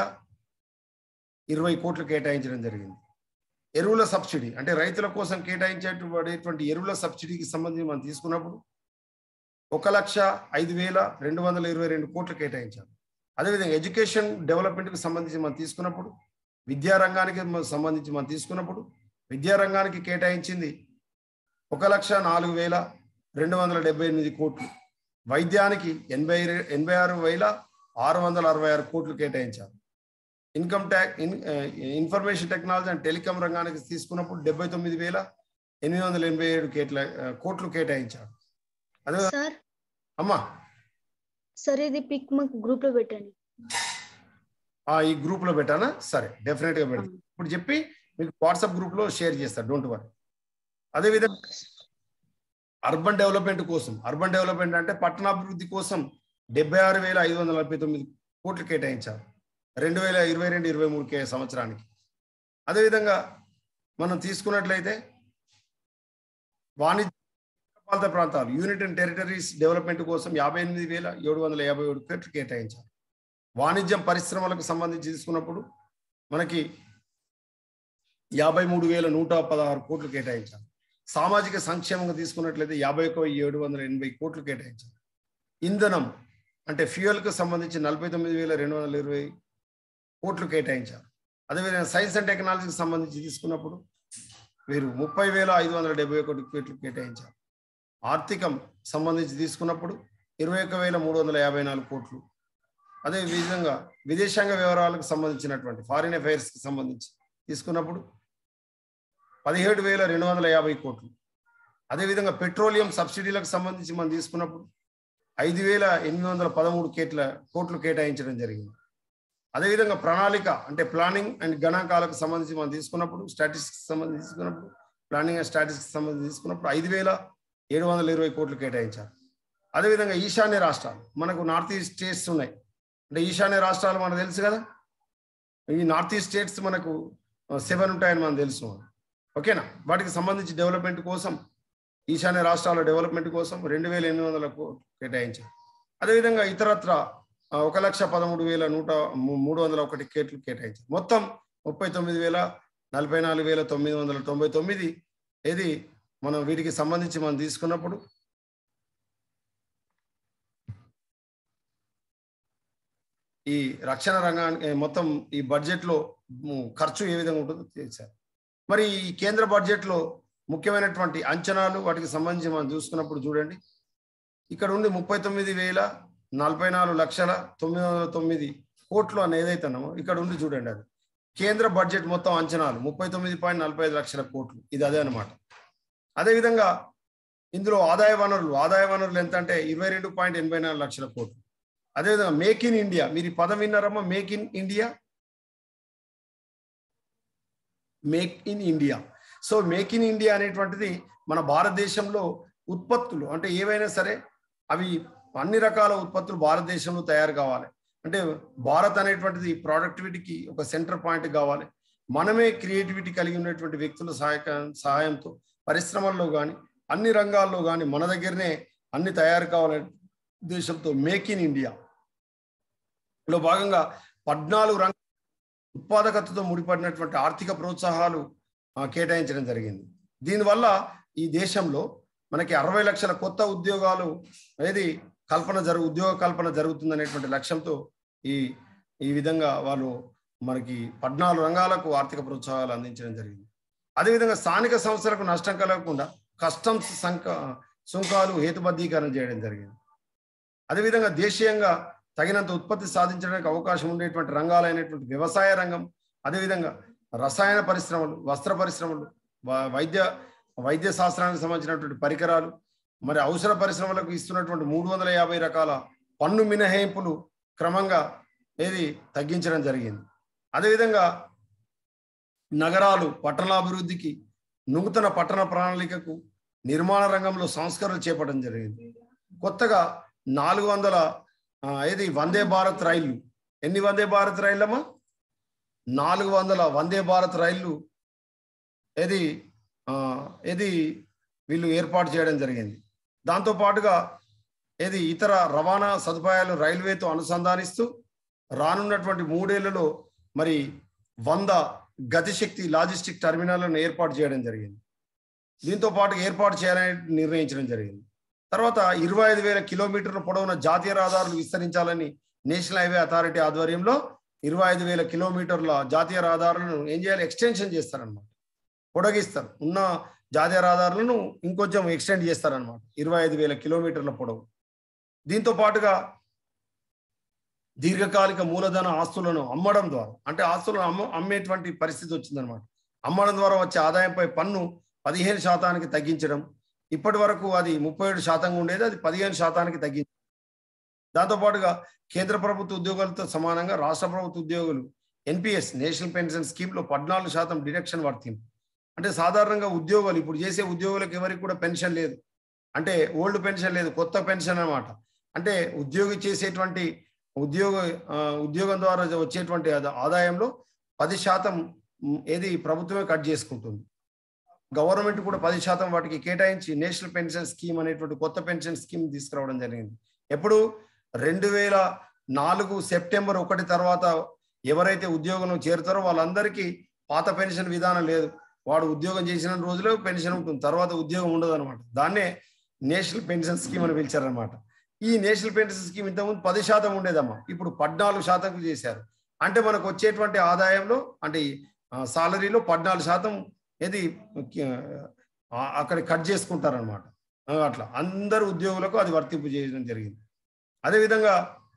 ఇరవై కోట్లు కేటాయించడం జరిగింది ఎరువుల సబ్సిడీ అంటే రైతుల కోసం కేటాయించేటువంటి ఎరువుల సబ్సిడీకి సంబంధించి మనం తీసుకున్నప్పుడు ఒక లక్ష ఐదు వేల రెండు వందల ఇరవై రెండు కోట్లు కేటాయించారు అదేవిధంగా ఎడ్యుకేషన్ డెవలప్మెంట్కి సంబంధించి మనం తీసుకున్నప్పుడు విద్యారంగానికి మ- సంబంధించి మనం తీసుకున్నప్పుడు విద్యారంగానికి కేటాయించింది ఒక లక్ష నాలుగు వేల రెండు వందల డెబ్బై ఎనిమిది కోట్లు వైద్యానికి ఎనభై రె- ఎనభై ఆరు వేల ఆరు వందల అరవై ఆరు కోట్లు కేటాయించారు income tax in information technology and telecom రంగానికి తీసుకున్నప్పుడు డెబ్బై తొమ్మిది వేల ఎనిమిది వందల ఎనభై ఏడు కేట్ల కోట్లు కేటాయించారు అదే సార్ అమ్మా సార్ ఇది పిక్ మాకు గ్రూప్ లో పెట్టండి ఆ, ఈ గ్రూప్ లో పెట్టానా సరే డెఫినెట్ గా పెడతాను ఇప్పుడు చెప్పి మీకు వాట్సాప్ గ్రూప్ లో షేర్ చేస్తాను డోంట్ వరీ అదేవిధంగా అర్బన్ డెవలప్మెంట్ కోసం అర్బన్ డెవలప్మెంట్ అంటే పట్టణాభివృద్ధి కోసం డెబ్బై ఆరు వేల ఐదు వందల నలభై తొమ్మిది కోట్లు కేటాయించారు రెండు వేల ఇరవై రెండు ఇరవై మూడు కే సంవత్సరానికి అదేవిధంగా మనం తీసుకున్నట్లయితే వాణిజ్య పాలిత ప్రాంతాలు యూనిట్ అండ్ టెరిటరీస్ డెవలప్మెంట్ కోసం యాభై ఎనిమిది వేల ఏడు వందల యాభై ఏడు కోట్లు కేటాయించారు వాణిజ్యం పరిశ్రమలకు సంబంధించి తీసుకున్నప్పుడు మనకి యాభై మూడు వేల నూట పదహారు కోట్లు కేటాయించారు సామాజిక సంక్షేమంగా తీసుకున్నట్లయితే యాభై ఒక ఏడు వందల ఎనభై కోట్లు కేటాయించారు ఇంధనం అంటే ఫ్యూయల్కు సంబంధించి నలభై తొమ్మిది వేల రెండు వందల ఇరవై కోట్లు కేటాయించారు అదేవిధంగా సైన్స్ అండ్ టెక్నాలజీకి సంబంధించి తీసుకున్నప్పుడు వీరు ముప్పై వేల ఐదు వందల డెబ్బై ఒకటి కోట్లు కేటాయించారు ఆర్థికం సంబంధించి తీసుకున్నప్పుడు ఇరవై ఒక్క వేల మూడు వందల యాభై నాలుగు కోట్లు అదే విధంగా విదేశాంగ వ్యవహారాలకు సంబంధించినటువంటి ఫారిన్ అఫైర్స్కి సంబంధించి తీసుకున్నప్పుడు పదిహేడు వేల రెండు వందల యాభై కోట్లు అదేవిధంగా పెట్రోలియం సబ్సిడీలకు సంబంధించి మనం తీసుకున్నప్పుడు ఐదు వేల ఎనిమిది వందల పదమూడు కేట్ల కోట్లు కేటాయించడం జరిగింది అదేవిధంగా ప్రణాళిక అంటే ప్లానింగ్ అండ్ గణాంకాలకు సంబంధించి మనం తీసుకున్నప్పుడు స్టాటిస్టిక్స్ సంబంధించి తీసుకున్నప్పుడు ప్లానింగ్ అండ్ స్టాటిస్టిక్స్ సంబంధించి తీసుకున్నప్పుడు ఐదు వేల ఏడు వందల ఇరవై కోట్లు కేటాయించారు అదేవిధంగా ఈశాన్య రాష్ట్రాలు మనకు నార్త్ ఈస్ట్ స్టేట్స్ ఉన్నాయి అంటే ఈశాన్య రాష్ట్రాలు మనకు తెలుసు కదా ఈ నార్త్ ఈస్ట్ స్టేట్స్ మనకు సెవెన్ ఉంటాయని మనకు తెలుసు ఓకేనా వాటికి సంబంధించి డెవలప్మెంట్ కోసం ఈశాన్య రాష్ట్రాల డెవలప్మెంట్ కోసం రెండు వేల ఎనిమిది వందల కోట్లు కేటాయించారు అదేవిధంగా ఇతరత్ర ఆ, ఒక లక్ష పదమూడు వేల నూట ము- మూడు వందల ఒకటి కేట్లు కేటాయించారు మొత్తం ముప్పై తొమ్మిది వేల నలభై నాలుగు వేల తొమ్మిది వందల తొంభై తొమ్మిది ఇది మనం వీటికి సంబంధించి మనం తీసుకున్నప్పుడు ఈ రక్షణ రంగానికి మొత్తం ఈ బడ్జెట్ లో ము- ఖర్చు ఏ విధంగా ఉంటుందో చేశారు మరి ఈ కేంద్ర బడ్జెట్ లో ముఖ్యమైనటువంటి అంచనాలు వాటికి సంబంధించి మనం చూసుకున్నప్పుడు చూడండి ఇక్కడ ఉండి ముప్పై తొమ్మిది వేల నలభై నాలుగు లక్షల తొమ్మిది వందల తొమ్మిది కోట్లు అని ఏదైతే ఉన్నామో ఇక్కడ ఉండి చూడండి అది కేంద్ర బడ్జెట్ మొత్తం అంచనాలు ముప్పై తొమ్మిది పాయింట్ నలభై ఐదు లక్షల కోట్లు ఇది అదే అనమాట అదేవిధంగా ఇందులో ఆదాయ వనరులు ఆదాయ వనరులు ఎంత అంటే ఇరవై రెండు పాయింట్ ఎనభై నాలుగు లక్షల కోట్లు అదేవిధంగా మేక్ ఇన్ ఇండియా మీరు ఈ పదం విన్నారమ్మా make in India make in India so make in India అనేటువంటిది మన భారతదేశంలో ఉత్పత్తులు అంటే ఏవైనా సరే అవి అన్ని రకాల ఉత్పత్తులు భారతదేశంలో తయారు కావాలి అంటే భారత్ అనేటువంటిది ప్రొడక్టివిటీకి ఒక సెంటర్ పాయింట్ కావాలి మనమే క్రియేటివిటీ కలిగి ఉన్నటువంటి వ్యక్తుల సహాయక సహాయంతో పరిశ్రమల్లో కానీ అన్ని రంగాల్లో కానీ మన దగ్గరనే అన్ని తయారు కావాలనే ఉద్దేశంతో మేక్ ఇన్ ఇండియా లో భాగంగా పద్నాలుగు రంగ ఉత్పాదకతతో ముడిపడినటువంటి ఆర్థిక ప్రోత్సాహాలు ఆ, కేటాయించడం జరిగింది దీనివల్ల ఈ దేశంలో మనకి అరవై లక్షల కొత్త ఉద్యోగాలు ఏది కల్పన జరుగు ఉద్యోగ కల్పన జరుగుతుంది అనేటువంటి లక్ష్యంతో ఈ ఈ విధంగా వాళ్ళు మనకి పద్నాలుగు రంగాలకు ఆర్థిక ప్రోత్సాహాలు అందించడం జరిగింది అదేవిధంగా స్థానిక సంస్థలకు నష్టం కలగకుండా కస్టమ్స్ సంక సుంకాలు హేతుబద్ధీకరణ చేయడం జరిగింది అదేవిధంగా దేశీయంగా తగినంత ఉత్పత్తి సాధించడానికి అవకాశం ఉండేటువంటి రంగాలైనటువంటి వ్యవసాయ రంగం అదేవిధంగా రసాయన పరిశ్రమలు వస్త్ర పరిశ్రమలు వ- వైద్య వైద్య శాస్త్రానికి సంబంధించినటువంటి పరికరాలు మరి అవసర పరిశ్రమలకు ఇస్తున్నటువంటి మూడు వందల యాభై రకాల పన్ను మినహాయింపులు క్రమంగా ఏది తగ్గించడం జరిగింది అదేవిధంగా నగరాలు పట్టణాభివృద్ధికి నూతన పట్టణ ప్రణాళికకు నిర్మాణ రంగంలో సంస్కరణలు చేపట్టడం జరిగింది కొత్తగా నాలుగు వందల ఆ, ఏది వందే భారత్ రైళ్లు ఎన్ని వందే భారత్ రైళ్ళమ్మా నాలుగు వందల వందే భారత్ రైళ్లు ఏది ఆ, ఏది వీళ్ళు ఏర్పాటు చేయడం జరిగింది దాంతో పాటుగా ఏది ఇతర రవాణా సదుపాయాలు రైల్వేతో అనుసంధానిస్తూ రానున్నటువంటి మూడేళ్లలో మరి వంద గతిశక్తి లాజిస్టిక్ టెర్మినల్లను ఏర్పాటు చేయడం జరిగింది దీంతో పాటు ఏర్పాటు చేయాలని నిర్ణయించడం జరిగింది తర్వాత ఇరవై ఐదు వేల కిలోమీటర్ల పొడవున జాతీయ రహదారులు విస్తరించాలని నేషనల్ హైవే అథారిటీ ఆధ్వర్యంలో ఇరవై ఐదు వేల కిలోమీటర్ల జాతీయ రహదారులను ఏం చేయాలి ఎక్స్టెన్షన్ చేస్తారనమాట పొడగిస్తారు ఉన్న జాతీయ రహదారులను ఇంకొంచెం ఎక్స్టెండ్ చేస్తారనమాట ఇరవై ఐదు వేల కిలోమీటర్ల పొడవు దీంతో పాటుగా దీర్ఘకాలిక మూలధన ఆస్తులను అమ్మడం ద్వారా అంటే ఆస్తులను అమ్మ అమ్మేటువంటి పరిస్థితి వచ్చిందనమాట అమ్మడం ద్వారా వచ్చే ఆదాయంపై పన్ను పదిహేను శాతానికి తగ్గించడం ఇప్పటి వరకు అది ముప్పై ఏడు శాతంగా ఉండేది అది పదిహేను శాతానికి తగ్గింది దాంతోపాటుగా కేంద్ర ప్రభుత్వ ఉద్యోగులతో సమానంగా రాష్ట్ర ప్రభుత్వ ఉద్యోగులు ఎన్పిఎస్ నేషనల్ పెన్షన్ స్కీమ్ లో పద్నాలుగు శాతం డిడక్షన్ వర్తింపు అంటే సాధారణంగా ఉద్యోగులు ఇప్పుడు చేసే ఉద్యోగులకు ఎవరికి కూడా పెన్షన్ లేదు అంటే ఓల్డ్ పెన్షన్ లేదు కొత్త పెన్షన్ అన్నమాట అంటే ఉద్యోగి చేసేటువంటి ఉద్యోగ ఆ, ఉద్యోగం ద్వారా వచ్చేటువంటి ఆదా- ఆదాయంలో పది శాతం మ్, ఏది ప్రభుత్వమే కట్ చేసుకుంటుంది గవర్నమెంట్ కూడా పది శాతం వాటికి కేటాయించి నేషనల్ పెన్షన్ స్కీమ్ అనేటువంటి కొత్త పెన్షన్ స్కీమ్ తీసుకురావడం జరిగింది ఎప్పుడు రెండు వేల నాలుగు సెప్టెంబర్ ఒకటి తర్వాత ఎవరైతే ఉద్యోగంలో చేరుతారో వాళ్ళందరికీ పాత పెన్షన్ విధానం లేదు వాడు ఉద్యోగం చేసిన రోజులో పెన్షన్ ఉంటుంది తర్వాత ఉద్యోగం ఉండదు అనమాట దాన్నే నేషనల్ పెన్షన్ స్కీమ్ అని పిలిచారనమాట ఈ నేషనల్ పెన్షన్ స్కీమ్ ఇంతకుముందు పది శాతం ఉండేదమ్మా ఇప్పుడు పద్నాలుగు శాతం చేశారు అంటే మనకు వచ్చేటువంటి ఆదాయంలో అంటే సాలరీలో పద్నాలుగు శాతం ఏది ఆ, అక్కడ కట్ చేసుకుంటారనమాట అట్లా అందరు ఉద్యోగులకు అది వర్తింపు చేయడం జరిగింది అదేవిధంగా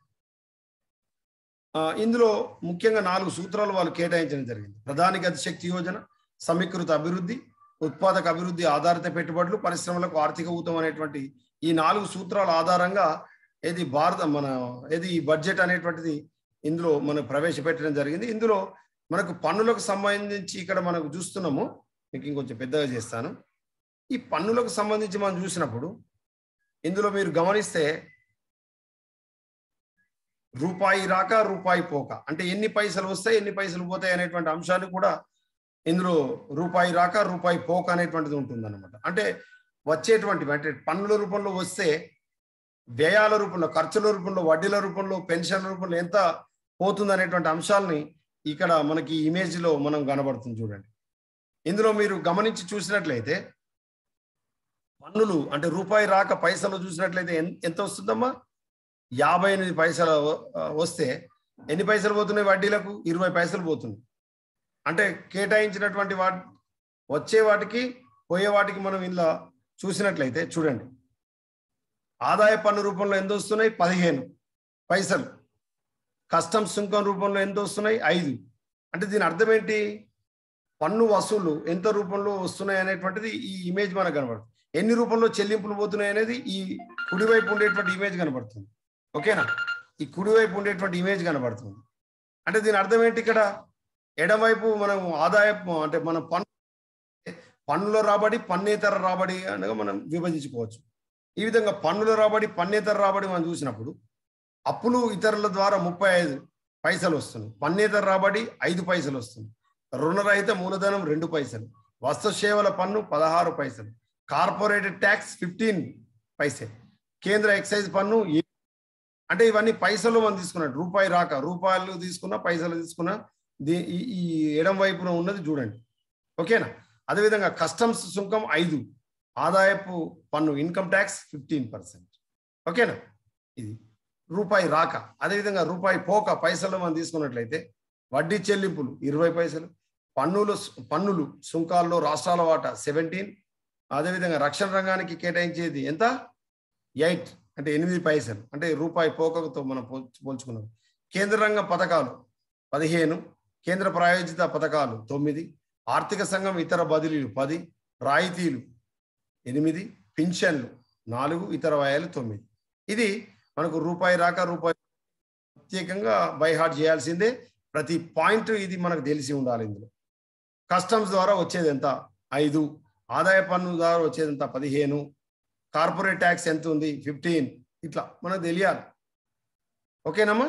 ఆ, ఇందులో ముఖ్యంగా నాలుగు సూత్రాలు వాళ్ళు కేటాయించడం జరిగింది ప్రధాని గతి శక్తి యోజన సమీకృత అభివృద్ధి ఉత్పాదక అభివృద్ధి ఆధారిత పెట్టుబడులు పరిశ్రమలకు ఆర్థిక ఊతం అనేటువంటి ఈ నాలుగు సూత్రాల ఆధారంగా ఏది భారత మన ఏది ఈ బడ్జెట్ అనేటువంటిది ఇందులో మనం ప్రవేశపెట్టడం జరిగింది ఇందులో మనకు పన్నులకు సంబంధించి ఇక్కడ మనకు చూస్తున్నాము మీకు ఇంకొంచెం పెద్దగా చేస్తాను ఈ పన్నులకు సంబంధించి మనం చూసినప్పుడు ఇందులో మీరు గమనిస్తే రూపాయి రాక రూపాయి పోక అంటే ఎన్ని పైసలు వస్తాయి ఎన్ని పైసలు పోతాయి అనేటువంటి అంశాలు కూడా ఇందులో రూపాయి రాక రూపాయి పోక అనేటువంటిది ఉంటుందన్నమాట అంటే వచ్చేటువంటివి అంటే పన్నుల రూపంలో వస్తే వ్యయాల రూపంలో ఖర్చుల రూపంలో వడ్డీల రూపంలో పెన్షన్ల రూపంలో ఎంత పోతుంది అనేటువంటి అంశాలని ఇక్కడ మనకి ఇమేజ్ లో మనం కనబడుతుంది చూడండి ఇందులో మీరు గమనించి చూసినట్లయితే పన్నులు అంటే రూపాయి రాక పైసలు చూసినట్లయితే ఎన్- ఎంత వస్తుందమ్మా యాభై ఎనిమిది పైసలు ఆ, వస్తే ఎన్ని పైసలు పోతున్నాయి వడ్డీలకు ఇరవై పైసలు పోతున్నాయి అంటే కేటాయించినటువంటి వాటి వచ్చే వాటికి పోయే వాటికి మనం ఇలా చూసినట్లయితే చూడండి ఆదాయ పన్ను రూపంలో ఎంత వస్తున్నాయి పదిహేను పైసలు కస్టమ్స్ సుంకం రూపంలో ఎంత వస్తున్నాయి ఐదు అంటే దీని అర్థం ఏంటి పన్ను వసూలు ఎంత రూపంలో వస్తున్నాయి అనేటువంటిది ఈ ఇమేజ్ మనకు కనబడుతుంది ఎన్ని రూపంలో చెల్లింపులు పోతున్నాయి అనేది ఈ కుడివైపు ఉండేటువంటి ఇమేజ్ కనబడుతుంది ఓకేనా ఈ కుడివైపు ఉండేటువంటి ఇమేజ్ కనబడుతుంది అంటే దీని అర్థం ఏంటి ఇక్కడ ఎడమవైపు మనం ఆదాయపు అంటే మన పన్ను పన్నుల రాబడి పన్నేతర రాబడి అనగా మనం విభజించుకోవచ్చు ఈ విధంగా పన్నుల రాబడి పన్నేతర రాబడి మనం చూసినప్పుడు అప్పులు ఇతరుల ద్వారా ముప్పై ఐదు పైసలు వస్తుంది పన్నేతర రాబడి ఐదు పైసలు వస్తుంది రుణరహిత మూలధనం రెండు పైసలు వస్తు సేవల పన్ను పదహారు పైసలు కార్పొరేటెడ్ ట్యాక్స్ ఫిఫ్టీన్ పైసే కేంద్ర ఎక్సైజ్ పన్ను ఏ- అంటే ఇవన్నీ పైసలు మనం తీసుకున్నట్టు రూపాయి రాక రూపాయలు తీసుకున్నా పైసలు తీసుకున్నా దీ ఈ ఈ ఎడం వైపున ఉన్నది చూడండి ఓకేనా అదేవిధంగా కస్టమ్స్ సుంకం ఐదు ఆదాయపు పన్ను ఇన్కమ్ ట్యాక్స్ ఫిఫ్టీన్ పర్సెంట్ ఓకేనా ఇది రూపాయి రాక అదేవిధంగా రూపాయి పోక పైసలు మనం తీసుకున్నట్లయితే వడ్డీ చెల్లింపులు ఇరవై పైసలు పన్నులు పన్నులు సుంకాల్లో రాష్ట్రాల వాటా సెవెంటీన్ అదేవిధంగా రక్షణ రంగానికి కేటాయించేది ఎంత ఎయిట్ అంటే ఎనిమిది పైసలు అంటే రూపాయి పోకతో మనం పోల్చు పోల్చుకున్నాం కేంద్ర రంగ పథకాలు పదిహేను కేంద్ర ప్రాయోజిత పథకాలు తొమ్మిది ఆర్థిక సంఘం ఇతర బదిలీలు పది రాయితీలు ఎనిమిది పింఛన్లు నాలుగు ఇతర వ్యయాలు తొమ్మిది ఇది మనకు రూపాయి రాక రూపాయి ప్రత్యేకంగా బై హార్ట్ చేయాల్సిందే ప్రతి పాయింట్ ఇది మనకు తెలిసి ఉండాలి ఇందులో కస్టమ్స్ ద్వారా వచ్చేది ఎంత ఐదు ఆదాయ పన్ను ద్వారా వచ్చేది ఎంత పదిహేను కార్పొరేట్ ట్యాక్స్ ఎంత ఉంది ఫిఫ్టీన్ ఇట్లా మనకు తెలియాలి ఓకేనమ్మా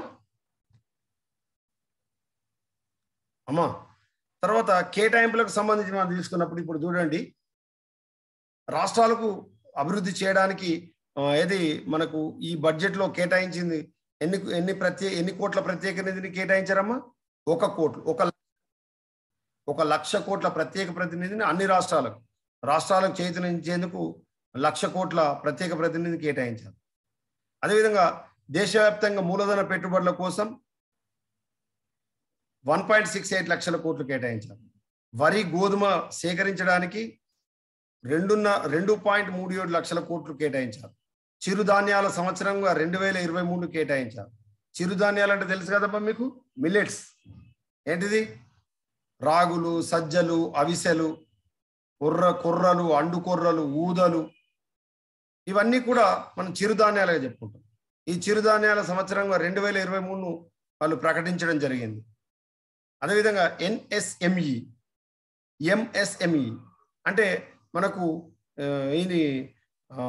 అమ్మా తర్వాత కేటాయింపులకు సంబంధించి మనం తీసుకున్నప్పుడు ఇప్పుడు చూడండి రాష్ట్రాలకు అభివృద్ధి చేయడానికి ఆ, ఏది మనకు ఈ బడ్జెట్ లో కేటాయించింది ఎన్ని ఎన్ని ప్రత్యేక ఎన్ని కోట్ల ప్రత్యేక నిధిని కేటాయించారమ్మా ఒక కోట్లు ఒక ఒక లక్ష కోట్ల ప్రత్యేక ప్రతినిధిని అన్ని రాష్ట్రాలకు రాష్ట్రాలకు చేతునించేందుకు లక్ష కోట్ల ప్రత్యేక ప్రతినిధిని కేటాయించారు అదేవిధంగా దేశవ్యాప్తంగా మూలధన పెట్టుబడుల కోసం వన్ పాయింట్ సిక్స్ ఎయిట్ లక్షల కోట్లు కేటాయించారు వరి గోధుమ సేకరించడానికి రెండున్న రెండు పాయింట్ మూడు ఏడు లక్షల కోట్లు కేటాయించారు చిరుధాన్యాల సంవత్సరంగా రెండు వేల ఇరవై మూడు కేటాయించారు చిరుధాన్యాలు అంటే తెలుసు కదమ్మా మీకు మిల్లెట్స్ ఏంటిది రాగులు సజ్జలు అవిసెలు కుర్ర కుర్రలు అండు కుర్రలు ఊదలు ఇవన్నీ కూడా మనం చిరుధాన్యాలుగా చెప్పుకుంటాం ఈ చిరుధాన్యాల సంవత్సరంగా రెండు వేల ఇరవై మూడును వాళ్ళు ప్రకటించడం జరిగింది అదేవిధంగా ఎన్ఎస్ఎంఈ ఎంఎస్ఎంఈ అంటే మనకు ఆ, ఇది ఆ,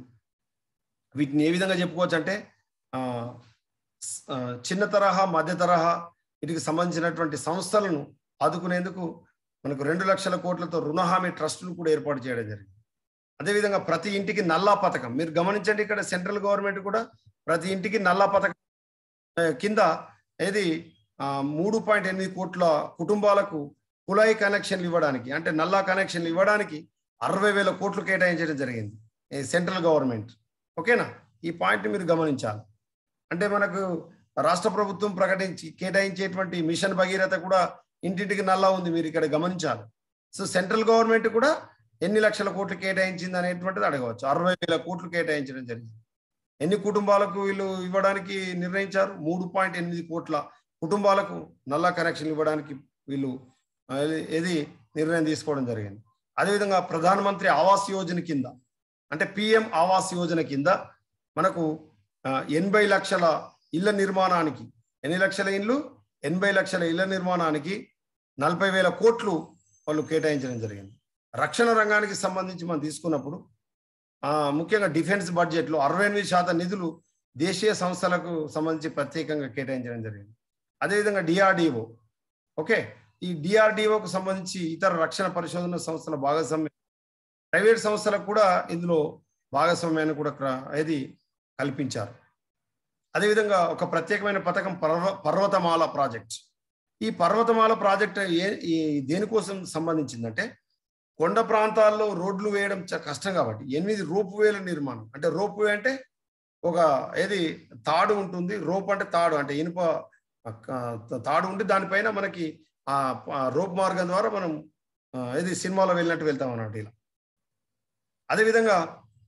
వీటిని ఏ విధంగా చెప్పుకోవచ్చు అంటే ఆ, స్- ఆ, చిన్న తరహా మధ్య తరహా వీటికి సంబంధించినటువంటి సంస్థలను ఆదుకునేందుకు మనకు రెండు లక్షల కోట్లతో రుణ హామీ ట్రస్టులు కూడా ఏర్పాటు చేయడం జరిగింది అదేవిధంగా ప్రతి ఇంటికి నల్లా పథకం మీరు గమనించండి ఇక్కడ సెంట్రల్ గవర్నమెంట్ కూడా ప్రతి ఇంటికి నల్లా పథకం ఆ, కింద ఏది ఆ, మూడు పాయింట్ ఎనిమిది కోట్ల కుటుంబాలకు కుళాయి కనెక్షన్లు ఇవ్వడానికి అంటే నల్లా కనెక్షన్లు ఇవ్వడానికి అరవై వేల కోట్లు కేటాయించడం జరిగింది ఈ సెంట్రల్ గవర్నమెంట్ ఓకేనా ఈ పాయింట్ మీరు గమనించాలి అంటే మనకు రాష్ట్ర ప్రభుత్వం ప్రకటించి కేటాయించేటువంటి మిషన్ భగీరథ కూడా ఇంటింటికి నల్లా ఉంది మీరు ఇక్కడ గమనించాలి సో సెంట్రల్ గవర్నమెంట్ కూడా ఎన్ని లక్షల కోట్లు కేటాయించింది అనేటువంటిది అడగవచ్చు అరవై వేల కోట్లు కేటాయించడం జరిగింది ఎన్ని కుటుంబాలకు వీళ్ళు ఇవ్వడానికి నిర్ణయించారు మూడు పాయింట్ ఎనిమిది కోట్ల కుటుంబాలకు నల్లా కనెక్షన్ ఇవ్వడానికి వీళ్ళు ఆ, ఏది నిర్ణయం తీసుకోవడం జరిగింది అదేవిధంగా ప్రధానమంత్రి ఆవాస్ యోజన కింద అంటే పిఎం ఆవాస్ యోజన కింద మనకు ఆ, ఎనభై లక్షల ఇళ్ల నిర్మాణానికి ఎన్ని లక్షల ఇండ్లు ఎనభై లక్షల ఇళ్ల నిర్మాణానికి నలభై వేల కోట్లు వాళ్ళు కేటాయించడం జరిగింది రక్షణ రంగానికి సంబంధించి మనం తీసుకున్నప్పుడు ఆ, ముఖ్యంగా డిఫెన్స్ బడ్జెట్లో అరవై ఎనిమిది శాతం నిధులు దేశీయ సంస్థలకు సంబంధించి ప్రత్యేకంగా కేటాయించడం జరిగింది అదేవిధంగా డిఆర్డిఓ ఓకే ఈ డిఆర్డిఓకు సంబంధించి ఇతర రక్షణ పరిశోధన సంస్థల భాగస్వామ్యం ప్రైవేట్ సంస్థలకు కూడా ఇందులో భాగస్వామ్యాన్ని కూడా క్ర- ఏది కల్పించారు అదేవిధంగా ఒక ప్రత్యేకమైన పథకం పర్వ పర్వతమాల ప్రాజెక్ట్ ఈ పర్వతమాల ప్రాజెక్ట్ ఏ ఈ దేనికోసం సంబంధించిందంటే కొండ ప్రాంతాల్లో రోడ్లు వేయడం చాలా కష్టం కాబట్టి ఎనిమిది రోప్ వేల నిర్మాణం అంటే రోప్ వే అంటే ఒక ఏది తాడు ఉంటుంది రోప్ అంటే తాడు అంటే ఇనుప ఆ, తాడు ఉండి దానిపైన మనకి ఆ ఆ రోప్ మార్గం ద్వారా మనం ఆ, ఏది సినిమాలో వెళ్ళినట్టు వెళ్తాం అన్నట్టు ఇలా అదేవిధంగా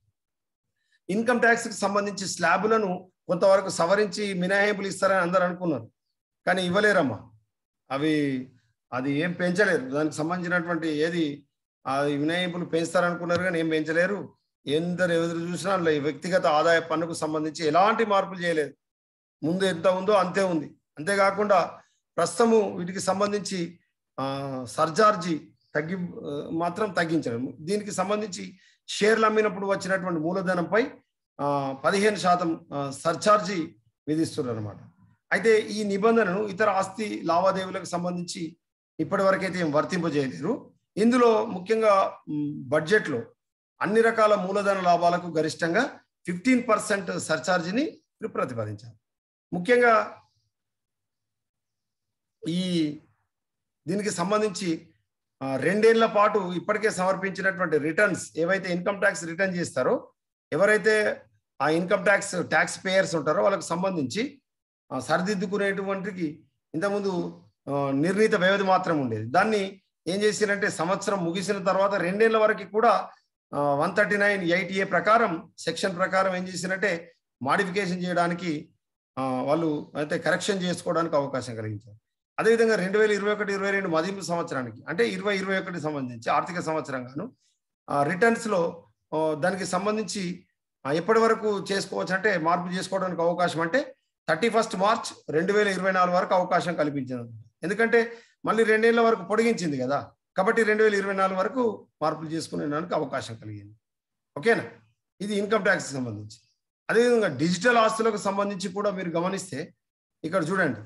ఇన్కమ్ ట్యాక్స్ కి సంబంధించి స్లాబులను కొంతవరకు సవరించి మినహాయింపులు ఇస్తారని అందరు అనుకున్నారు కానీ ఇవ్వలేరమ్మా అవి అది ఏం పెంచలేరు దానికి సంబంధించినటువంటి ఏది ఆ మినహాయింపులు పెంచుతారనుకున్నారు కానీ ఏం పెంచలేరు ఎందరు ఎదురు చూసినా అందులో ఈ వ్యక్తిగత ఆదాయ పన్నుకు సంబంధించి ఎలాంటి మార్పులు చేయలేదు ముందు ఎంత ఉందో అంతే ఉంది అంతేకాకుండా ప్రస్తుతము వీటికి సంబంధించి ఆ, సర్చార్జీ తగ్గి ఆ, మాత్రం తగ్గించడం దీనికి సంబంధించి షేర్లు అమ్మినప్పుడు వచ్చినటువంటి మూలధనంపై ఆ, పదిహేను శాతం ఆ, సర్చార్జీ విధిస్తున్నారు అనమాట అయితే ఈ నిబంధనను ఇతర ఆస్తి లావాదేవీలకు సంబంధించి ఇప్పటి వరకైతే ఏం వర్తింపజేయలేరు ఇందులో ముఖ్యంగా మ్, బడ్జెట్లో అన్ని రకాల మూలధన లాభాలకు గరిష్టంగా ఫిఫ్టీన్ పర్సెంట్ సర్చార్జిని వీరు ప్రతిపాదించారు ముఖ్యంగా ఈ దీనికి సంబంధించి ఆ, రెండేళ్ల పాటు ఇప్పటికే సమర్పించినటువంటి రిటర్న్స్ ఏవైతే ఇన్కమ్ ట్యాక్స్ రిటర్న్ చేస్తారో ఎవరైతే ఆ ఇన్కమ్ ట్యాక్స్ ట్యాక్స్ పేయర్స్ ఉంటారో వాళ్ళకి సంబంధించి ఆ, సరిదిద్దుకునేటువంటికి ఇంతకుముందు ఆ, నిర్ణీత వ్యవధి మాత్రం ఉండేది దాన్ని ఏం చేసిరంటే సంవత్సరం ముగిసిన తర్వాత రెండేళ్ల వరకు కూడా one thirty nine eight A ప్రకారం సెక్షన్ ప్రకారం ఏం చేసిరంటే మాడిఫికేషన్ చేయడానికి ఆ, వాళ్ళు అయితే కరెక్షన్ చేసుకోవడానికి అవకాశం కలిగించారు అదేవిధంగా రెండు వేల ఇరవై ఒకటి ఇరవై రెండు మదింపు సంవత్సరానికి అంటే ఇరవై ఇరవై ఒకటి సంబంధించి ఆర్థిక సంవత్సరం గాను రిటర్న్స్ లో ఆ, దానికి సంబంధించి ఆ, ఎప్పటి వరకు చేసుకోవచ్చు అంటే మార్పు చేసుకోవడానికి అవకాశం అంటే థర్టీ ఫస్ట్ మార్చ్ రెండు వేల ఇరవై నాలుగు వరకు అవకాశం కల్పించింది ఎందుకంటే మళ్ళీ రెండేళ్ల వరకు పొడిగించింది కదా కాబట్టి రెండు వేల ఇరవై నాలుగు వరకు మార్పులు చేసుకునేదానికి అవకాశం కలిగింది ఓకేనా ఇది ఇన్కమ్ ట్యాక్స్ సంబంధించి అదేవిధంగా డిజిటల్ ఆస్తులకు సంబంధించి కూడా మీరు గమనిస్తే ఇక్కడ చూడండి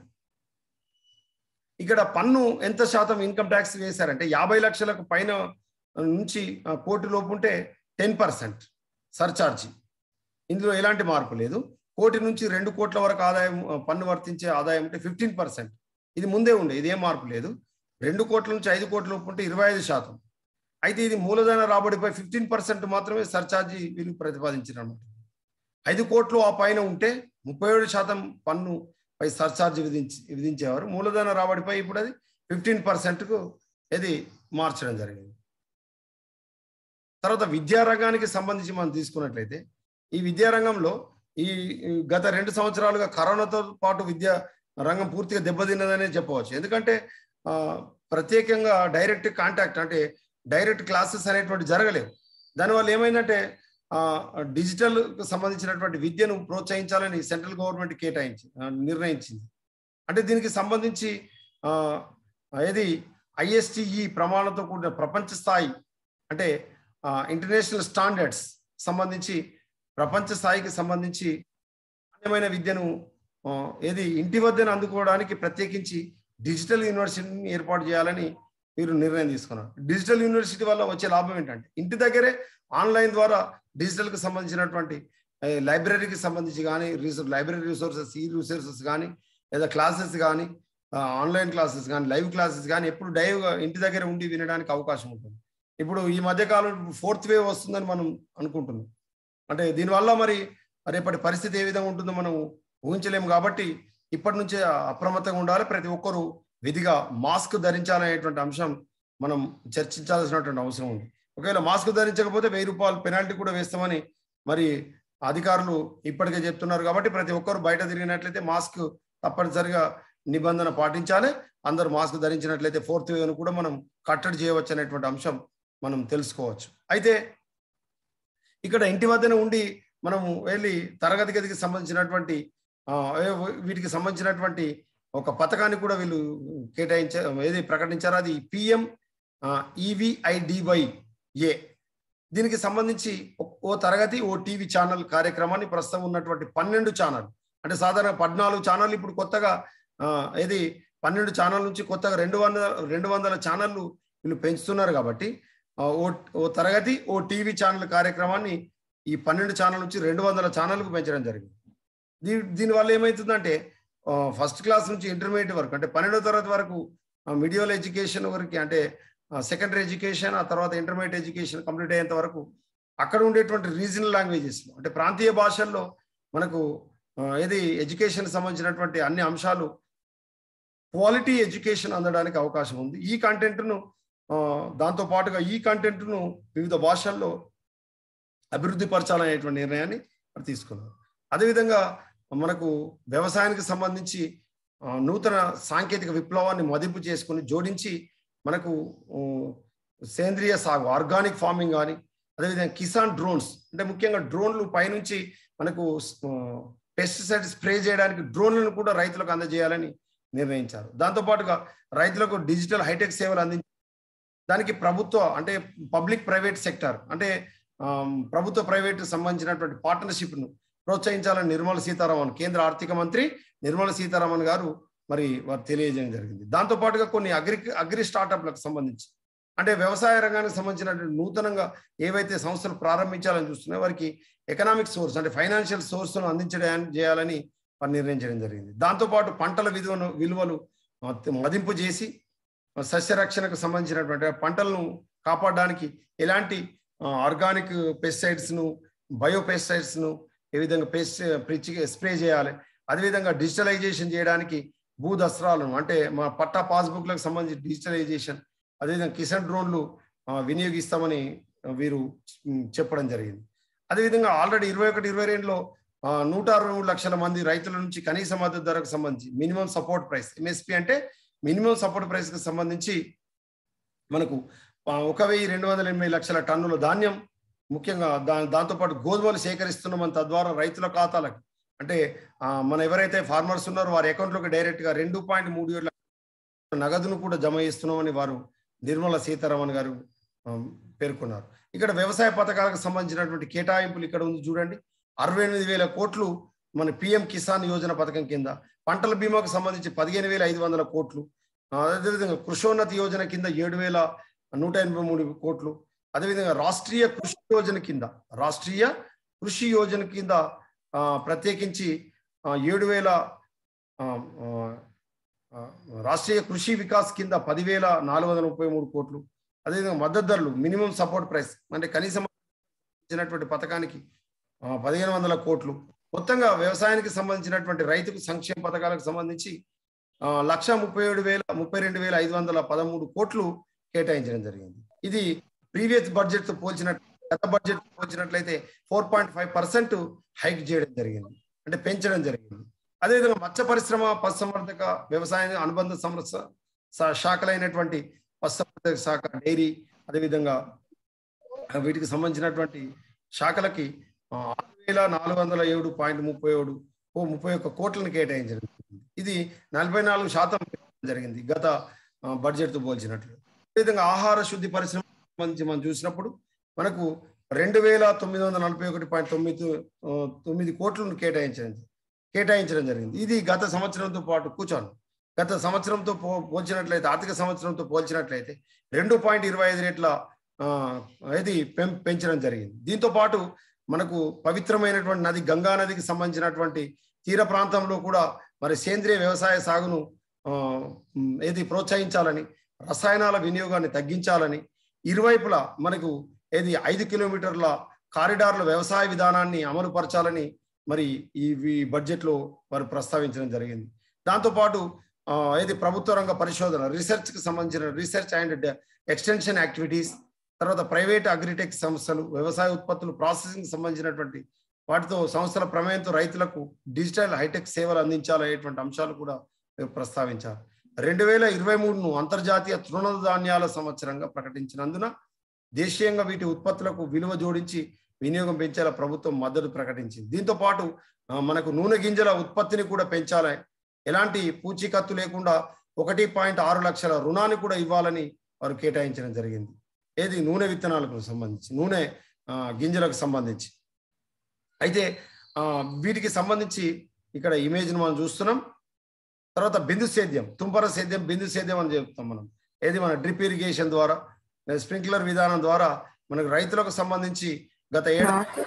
ఇక్కడ పన్ను ఎంత శాతం ఇన్కమ్ ట్యాక్స్ వేశారంటే యాభై లక్షలకు పైన నుంచి ఆ, కోటి లోపు ఉంటే టెన్ పర్సెంట్ సర్చార్జీ ఇందులో ఎలాంటి మార్పు లేదు కోటి నుంచి రెండు కోట్ల వరకు ఆదాయం ఆ, పన్ను వర్తించే ఆదాయం ఉంటే ఫిఫ్టీన్ పర్సెంట్ ఇది ముందే ఉండే ఇదేం మార్పు లేదు రెండు కోట్ల నుంచి ఐదు కోట్ల లోపు ఉంటే ఇరవై ఐదు శాతం అయితే ఇది మూలధన రాబడిపై ఫిఫ్టీన్ పర్సెంట్ మాత్రమే సర్చార్జీ వీళ్ళు ప్రతిపాదించారు అనమాట ఐదు కోట్లు ఆ పైన ఉంటే ముప్పై ఏడు శాతం పన్ను పై సర్చార్జ్ విధించి విధించేవారు మూలధన రాబడిపై ఇప్పుడు అది ఫిఫ్టీన్ పర్సెంట్కు ఇది మార్చడం జరిగింది తర్వాత విద్యారంగానికి సంబంధించి మనం తీసుకున్నట్లయితే ఈ విద్యారంగంలో ఈ ఈ గత రెండు సంవత్సరాలుగా కరోనాతో పాటు విద్యా రంగం పూర్తిగా దెబ్బతిన్నదనే చెప్పవచ్చు ఎందుకంటే ఆ, ప్రత్యేకంగా డైరెక్ట్ కాంటాక్ట్ అంటే డైరెక్ట్ క్లాసెస్ అనేటువంటి జరగలేవు దానివల్ల ఏమైందంటే ఆ, డిజిటల్ కు సంబంధించినటువంటి విద్యను ప్రోత్సహించాలని సెంట్రల్ గవర్నమెంట్ కేటాయించి ఆ, నిర్ణయించింది అంటే దీనికి సంబంధించి ఆ, ఏది ఐఎస్టిఈ ప్రమాణంతో కూడిన ప్రపంచ స్థాయి అంటే ఇంటర్నేషనల్ స్టాండర్డ్స్ సంబంధించి ప్రపంచ స్థాయికి సంబంధించి నాణ్యమైన విద్యను ఆ, ఏది ఇంటి వద్దన అందుకోవడానికి ప్రత్యేకించి డిజిటల్ యూనివర్సిటీని ఏర్పాటు చేయాలని మీరు నిర్ణయం తీసుకున్నారు డిజిటల్ యూనివర్సిటీ వల్ల వచ్చే లాభం ఏంటంటే ఇంటి దగ్గరే ఆన్లైన్ ద్వారా డిజిటల్కి సంబంధించినటువంటి ఏ, లైబ్రరీకి సంబంధించి కానీ రీసోర్ లైబ్రరీ రిసోర్సెస్ ఈ రిసోర్సెస్ కానీ లేదా క్లాసెస్ కానీ ఆ, ఆన్లైన్ క్లాసెస్ కానీ లైవ్ క్లాసెస్ కానీ ఎప్పుడు డైవ్గా ఇంటి దగ్గర ఉండి వినడానికి అవకాశం ఉంటుంది ఇప్పుడు ఈ మధ్య కాలం ఫోర్త్ వేవ్ వస్తుందని మనం అనుకుంటున్నాం అంటే దీనివల్ల మరి రేపటి పరిస్థితి ఏ విధంగా ఉంటుందో మనం ఊహించలేము కాబట్టి ఇప్పటి నుంచే అప్రమత్తంగా ఉండాలి ప్రతి ఒక్కరూ విధిగా మాస్క్ ధరించాలనేటువంటి అంశం మనం చర్చించాల్సినటువంటి అవసరం ఉంది ఒకవేళ మాస్క్ ధరించకపోతే వెయ్యి రూపాయలు పెనాల్టీ కూడా వేస్తామని మరి అధికారులు ఇప్పటికే చెప్తున్నారు కాబట్టి ప్రతి ఒక్కరు బయట తిరిగినట్లయితే మాస్క్ తప్పనిసరిగా నిబంధన పాటించాలి అందరూ మాస్క్ ధరించినట్లయితే ఫోర్త్ వేవ్ను కూడా మనం కట్టడి చేయవచ్చు అనేటువంటి అంశం మనం తెలుసుకోవచ్చు అయితే ఇక్కడ ఇంటి వద్దనే ఉండి మనము వెళ్ళి తరగతి గదికి సంబంధించినటువంటి ఆ, ఏ- వీటికి సంబంధించినటువంటి ఒక పథకాన్ని కూడా వీళ్ళు కేటాయించారు ఏది ప్రకటించారు అది పిఎం ఈవిఐడివై ఏ దీనికి సంబంధించి ఓ- ఓ తరగతి ఓ టీవీ ఛానల్ కార్యక్రమాన్ని ప్రస్తుతం ఉన్నటువంటి పన్నెండు ఛానల్ అంటే సాధారణ పద్నాలుగు ఛానల్ ఇప్పుడు కొత్తగా ఆ, ఏది పన్నెండు ఛానల్ నుంచి కొత్తగా రెండు వందల రెండు వందల ఛానళ్ళు వీళ్ళు పెంచుతున్నారు కాబట్టి ఆ, ఓ ఓ తరగతి ఓ టీవీ ఛానల్ కార్యక్రమాన్ని ఈ పన్నెండు ఛానల్ నుంచి రెండు వందల ఛానల్కు పెంచడం జరిగింది దీ దీనివల్ల ఏమవుతుందంటే ఫస్ట్ క్లాస్ నుంచి ఇంటర్మీడియట్ వరకు అంటే పన్నెండో తరగతి వరకు మిడియల్ ఎడ్యుకేషన్ వరకు అంటే సెకండరీ ఎడ్యుకేషన్ ఆ తర్వాత ఇంటర్మీడియట్ ఎడ్యుకేషన్ కంప్లీట్ అయ్యేంత వరకు అక్కడ ఉండేటువంటి రీజనల్ లాంగ్వేజెస్ అంటే ప్రాంతీయ భాషల్లో మనకు ఆ, ఏది ఎడ్యుకేషన్ సంబంధించినటువంటి అన్ని అంశాలు క్వాలిటీ ఎడ్యుకేషన్ అందడానికి అవకాశం ఉంది ఈ కంటెంట్ను దాంతో పాటుగా ఈ కంటెంట్ను వివిధ భాషల్లో అభివృద్ధి పరచాలనేటువంటి నిర్ణయాన్ని మరి తీసుకున్నారు అదేవిధంగా మనకు వ్యవసాయానికి సంబంధించి ఆ, నూతన సాంకేతిక విప్లవాన్ని మదింపు చేసుకుని జోడించి మనకు ఆ, సేంద్రియ సాగు ఆర్గానిక్ ఫార్మింగ్ కానీ అదేవిధంగా కిసాన్ డ్రోన్స్ అంటే ముఖ్యంగా డ్రోన్లు పైనుంచి మనకు పెస్టిసైడ్ స్ప్రే చేయడానికి డ్రోన్లను కూడా రైతులకు అందజేయాలని నిర్ణయించారు దాంతోపాటుగా రైతులకు డిజిటల్ హైటెక్ సేవలు అందించి దానికి ప్రభుత్వ అంటే పబ్లిక్ ప్రైవేట్ సెక్టర్ అంటే ఆమ్, ప్రభుత్వ ప్రైవేట్ సంబంధించినటువంటి పార్ట్నర్షిప్ను ప్రోత్సహించాలని నిర్మలా సీతారామన్ కేంద్ర ఆర్థిక మంత్రి నిర్మలా సీతారామన్ గారు మరి వారు తెలియజేయడం జరిగింది దాంతో పాటుగా కొన్ని అగ్రి అగ్రి స్టార్టప్లకు సంబంధించి అంటే వ్యవసాయ రంగానికి సంబంధించినటువంటి నూతనంగా ఏవైతే సంస్థలు ప్రారంభించాలని చూస్తున్నాయో వారికి ఎకనామిక్ సోర్స్ అంటే ఫైనాన్షియల్ సోర్స్ను అందించడం చేయాలని వారు నిర్ణయించడం జరిగింది దాంతోపాటు పంటల విలువను విలువలు ఆ, మదింపు చేసి ఆ, సస్యరక్షణకు సంబంధించినటువంటి పంటలను కాపాడడానికి ఎలాంటి ఆర్గానిక్ పెస్టిసైడ్స్ను బయో పెస్టిసైడ్స్ను ఏ విధంగా పెస్ట్ స్ప్రే చేయాలి అదేవిధంగా డిజిటలైజేషన్ చేయడానికి భూ దస్త్రాలను అంటే మా పట్టా పాస్బుక్లకు సంబంధించి డిజిటలైజేషన్ అదేవిధంగా కిసాన్ డ్రోన్లు ఆ, వినియోగిస్తామని ఆ, వీరు ఉమ్, చెప్పడం జరిగింది అదేవిధంగా ఆల్రెడీ ఇరవై ఒకటి ఇరవై రెండులో ఆ, నూట అరవై మూడు లక్షల మంది రైతుల నుంచి కనీస మద్దతు ధరకు సంబంధించి మినిమం సపోర్ట్ ప్రైస్ ఎంఎస్పి అంటే మినిమం సపోర్ట్ ప్రైస్ కి సంబంధించి మనకు ఆ, ఒక వెయ్యి రెండు వందల ఎనభై లక్షల టన్నుల ధాన్యం ముఖ్యంగా దా దాంతోపాటు గోధుమలు సేకరిస్తున్నామని తద్వారా రైతుల ఖాతాలకు అంటే ఆ, మన ఎవరైతే ఫార్మర్స్ ఉన్నారో వారి అకౌంట్లోకి డైరెక్ట్ గా రెండు పాయింట్ మూడు ఏడు లక్షల నగదును కూడా జమ చేస్తున్నామని వారు నిర్మలా సీతారామన్ గారు ఆ, పేర్కొన్నారు ఇక్కడ వ్యవసాయ పథకాలకు సంబంధించినటువంటి కేటాయింపులు ఇక్కడ ఉంది చూడండి అరవై ఎనిమిది వేల కోట్లు మన పిఎం కిసాన్ యోజన పథకం కింద పంటల బీమాకు సంబంధించి పదిహేను వేల ఐదు వందల కోట్లు ఆ, అదేవిధంగా కృషోన్నతి యోజన కింద ఏడు వేల నూట ఎనభై మూడు కోట్లు అదేవిధంగా రాష్ట్రీయ కృషి యోజన కింద రాష్ట్రీయ కృషి యోజన కింద ఆ, ప్రత్యేకించి ఆ, ఏడు వేల ఆ, ఆ, ఆ, రాష్ట్రీయ కృషి వికాస్ కింద పదివేల నాలుగు వందల ముప్పై మూడు కోట్లు అదేవిధంగా మద్దతు ధరలు మినిమం సపోర్ట్ ప్రైస్ అంటే కనీసం ఇచ్చినటువంటి పథకానికి ఆ, పదిహేను వందల కోట్లు మొత్తంగా వ్యవసాయానికి సంబంధించినటువంటి రైతుకు సంక్షేమ పథకాలకు సంబంధించి ఆ, లక్ష ముప్పై ఏడు వేల ముప్పై రెండు వేల ఐదు వందల పదమూడు కోట్లు కేటాయించడం జరిగింది ఇది ప్రీవియస్ బడ్జెట్ తో పోల్చినట్టు గత బడ్జెట్ తో పోల్చినట్లయితే four point five percent hike చేయడం జరిగింది అంటే పెంచడం జరిగింది అదేవిధంగా మత్స్య పరిశ్రమ పశుసంవర్ధక వ్యవసాయ అనుబంధ సంస్థ శా- శాఖలైనటువంటి పశుసంవర్ధక శాఖ డైరీ అదేవిధంగా ఆ, వీటికి సంబంధించినటువంటి శాఖలకి ఆ, ఆరు వేల నాలుగు వందల ఏడు పాయింట్ ముప్పై ఏడు ఓ ముప్పై ఒక్క కోట్లను కేటాయించడం జరిగింది. ఇది నలభై నాలుగు శాతం పెరగడం జరిగింది గత ఆ, బడ్జెట్తో పోల్చినట్లు అదేవిధంగా ఆహార శుద్ధి పరిశ్రమ సంబంధించి మనం చూసినప్పుడు మనకు రెండు వేల తొమ్మిది వందల నలభై ఒకటి పాయింట్ తొమ్మిది ఆ, తొమ్మిది కోట్లను కేటాయించడం కేటాయించడం జరిగింది ఇది గత సంవత్సరంతో పాటు కూర్చోను గత సంవత్సరంతో పో పోల్చినట్లయితే ఆర్థిక సంవత్సరంతో పోల్చినట్లయితే రెండు పాయింట్ ఇరవై ఐదు రేట్ల ఆ, ఇది పెం పెంచడం జరిగింది దీంతో పాటు మనకు పవిత్రమైనటువంటి నది గంగా నదికి సంబంధించినటువంటి తీర ప్రాంతంలో కూడా మరి సేంద్రియ వ్యవసాయ సాగును ఆ, ఉమ్, ఏది ప్రోత్సహించాలని రసాయనాల వినియోగాన్ని తగ్గించాలని ఇరువైపులా మనకు ఏది ఐదు కిలోమీటర్ల కారిడార్ల వ్యవసాయ విధానాన్ని అమలు పరచాలని మరి ఈ ఈ బడ్జెట్లో వారు ప్రస్తావించడం జరిగింది దాంతోపాటు ఆ, ఏది ప్రభుత్వ రంగ పరిశోధన రీసెర్చ్ కి సంబంధించిన రీసెర్చ్ అండ్ ఎక్స్టెన్షన్ యాక్టివిటీస్ తర్వాత ప్రైవేట్ అగ్రిటెక్ సంస్థలు వ్యవసాయ ఉత్పత్తులు ప్రాసెసింగ్ సంబంధించినటువంటి వాటితో సంస్థల ప్రమేయంతో రైతులకు డిజిటల్ హైటెక్ సేవలు అందించాలనేటువంటి అంశాలు కూడా ప్రస్తావించారు రెండు వేల ఇరవై మూడును అంతర్జాతీయ తృణధాన్యాల సంవత్సరంగా ప్రకటించినందున దేశీయంగా వీటి ఉత్పత్తులకు విలువ జోడించి వినియోగం పెంచేలా ప్రభుత్వం మద్దతు ప్రకటించింది దీంతో పాటు ఆ, మనకు నూనె గింజల ఉత్పత్తిని కూడా పెంచాలి ఎలాంటి పూచీకత్తు లేకుండా ఒకటి పాయింట్ ఆరు లక్షల రుణాన్ని కూడా ఇవ్వాలని వారు కేటాయించడం జరిగింది ఏది నూనె విత్తనాలకు సంబంధించి నూనె ఆ, గింజలకు సంబంధించి అయితే ఆ, వీటికి సంబంధించి ఇక్కడ ఇమేజ్ను మనం చూస్తున్నాం తర్వాత బిందు సేద్యం తుంపర సేద్యం బిందు సేద్యం అని చెప్తాం మనం ఏది మన డ్రిప్ ఇరిగేషన్ ద్వారా స్ప్రింక్లర్ విధానం ద్వారా మనకు రైతులకు సంబంధించి గత ఏడాది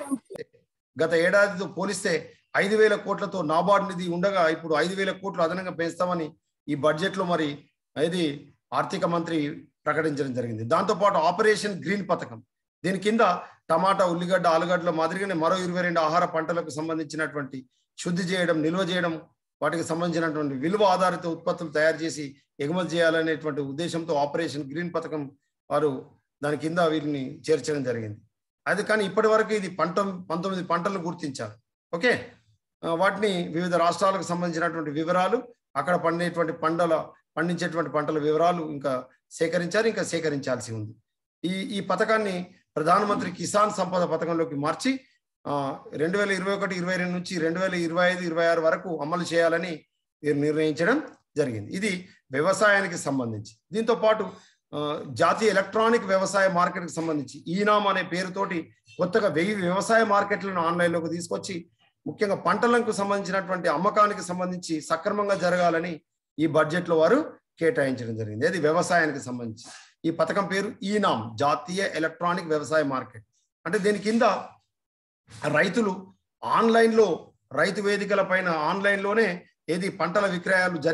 గత ఏడాదితో పోలిస్తే ఐదు వేల కోట్లతో నాబార్డ్ నిధి ఉండగా ఇప్పుడు ఐదు వేల కోట్లు అదనంగా పెంచుతామని ఈ బడ్జెట్ లో మరి ఇది ఆర్థిక మంత్రి ప్రకటించడం జరిగింది దాంతోపాటు ఆపరేషన్ గ్రీన్ పథకం దీని కింద టమాటా ఉల్లిగడ్డ ఆలుగడ్డల మాదిరిగానే మరో ఇరవై రెండు ఆహార పంటలకు సంబంధించినటువంటి శుద్ధి చేయడం నిల్వ చేయడం వాటికి సంబంధించినటువంటి విలువ ఆధారిత ఉత్పత్తులు తయారు చేసి ఎగుమతి చేయాలనేటువంటి ఉద్దేశంతో ఆపరేషన్ గ్రీన్ పథకం వారు దాని కింద వీటిని చేర్చడం జరిగింది అది కానీ ఇప్పటి వరకు ఇది పంట పంతొమ్మిది పంటలను గుర్తించారు ఓకే ఆ, వాటిని వివిధ రాష్ట్రాలకు సంబంధించినటువంటి వివరాలు అక్కడ పండేటువంటి పంటల పండించేటువంటి పంటల వివరాలు ఇంకా సేకరించారు ఇంకా సేకరించాల్సి ఉంది ఈ ఈ పథకాన్ని ప్రధానమంత్రి కిసాన్ సంపద పథకంలోకి మార్చి ఆ, రెండు వేల ఇరవై ఒకటి ఇరవై రెండు నుంచి రెండు వేల ఇరవై ఐదు ఇరవై ఆరు వరకు అమలు చేయాలని వీరు నిర్ణయించడం జరిగింది ఇది వ్యవసాయానికి సంబంధించి దీంతో పాటు ఆ, జాతీయ ఎలక్ట్రానిక్ వ్యవసాయ మార్కెట్కి సంబంధించి ఈనామ్ అనే పేరుతోటి కొత్తగా వెయ్యి వ్యవసాయ మార్కెట్లను ఆన్లైన్లోకి తీసుకొచ్చి ముఖ్యంగా పంటలకు సంబంధించినటువంటి అమ్మకానికి సంబంధించి సక్రమంగా జరగాలని ఈ బడ్జెట్ లో వారు కేటాయించడం జరిగింది అది వ్యవసాయానికి సంబంధించి ఈ పథకం పేరు ఈనామ్ జాతీయ ఎలక్ట్రానిక్ వ్యవసాయ మార్కెట్ అంటే దీని కింద రైతులు ఆన్లైన్ లో రైతు వేదికల పైన ఆన్లైన్ లోనే ఏది పంటల విక్రయాలు జరి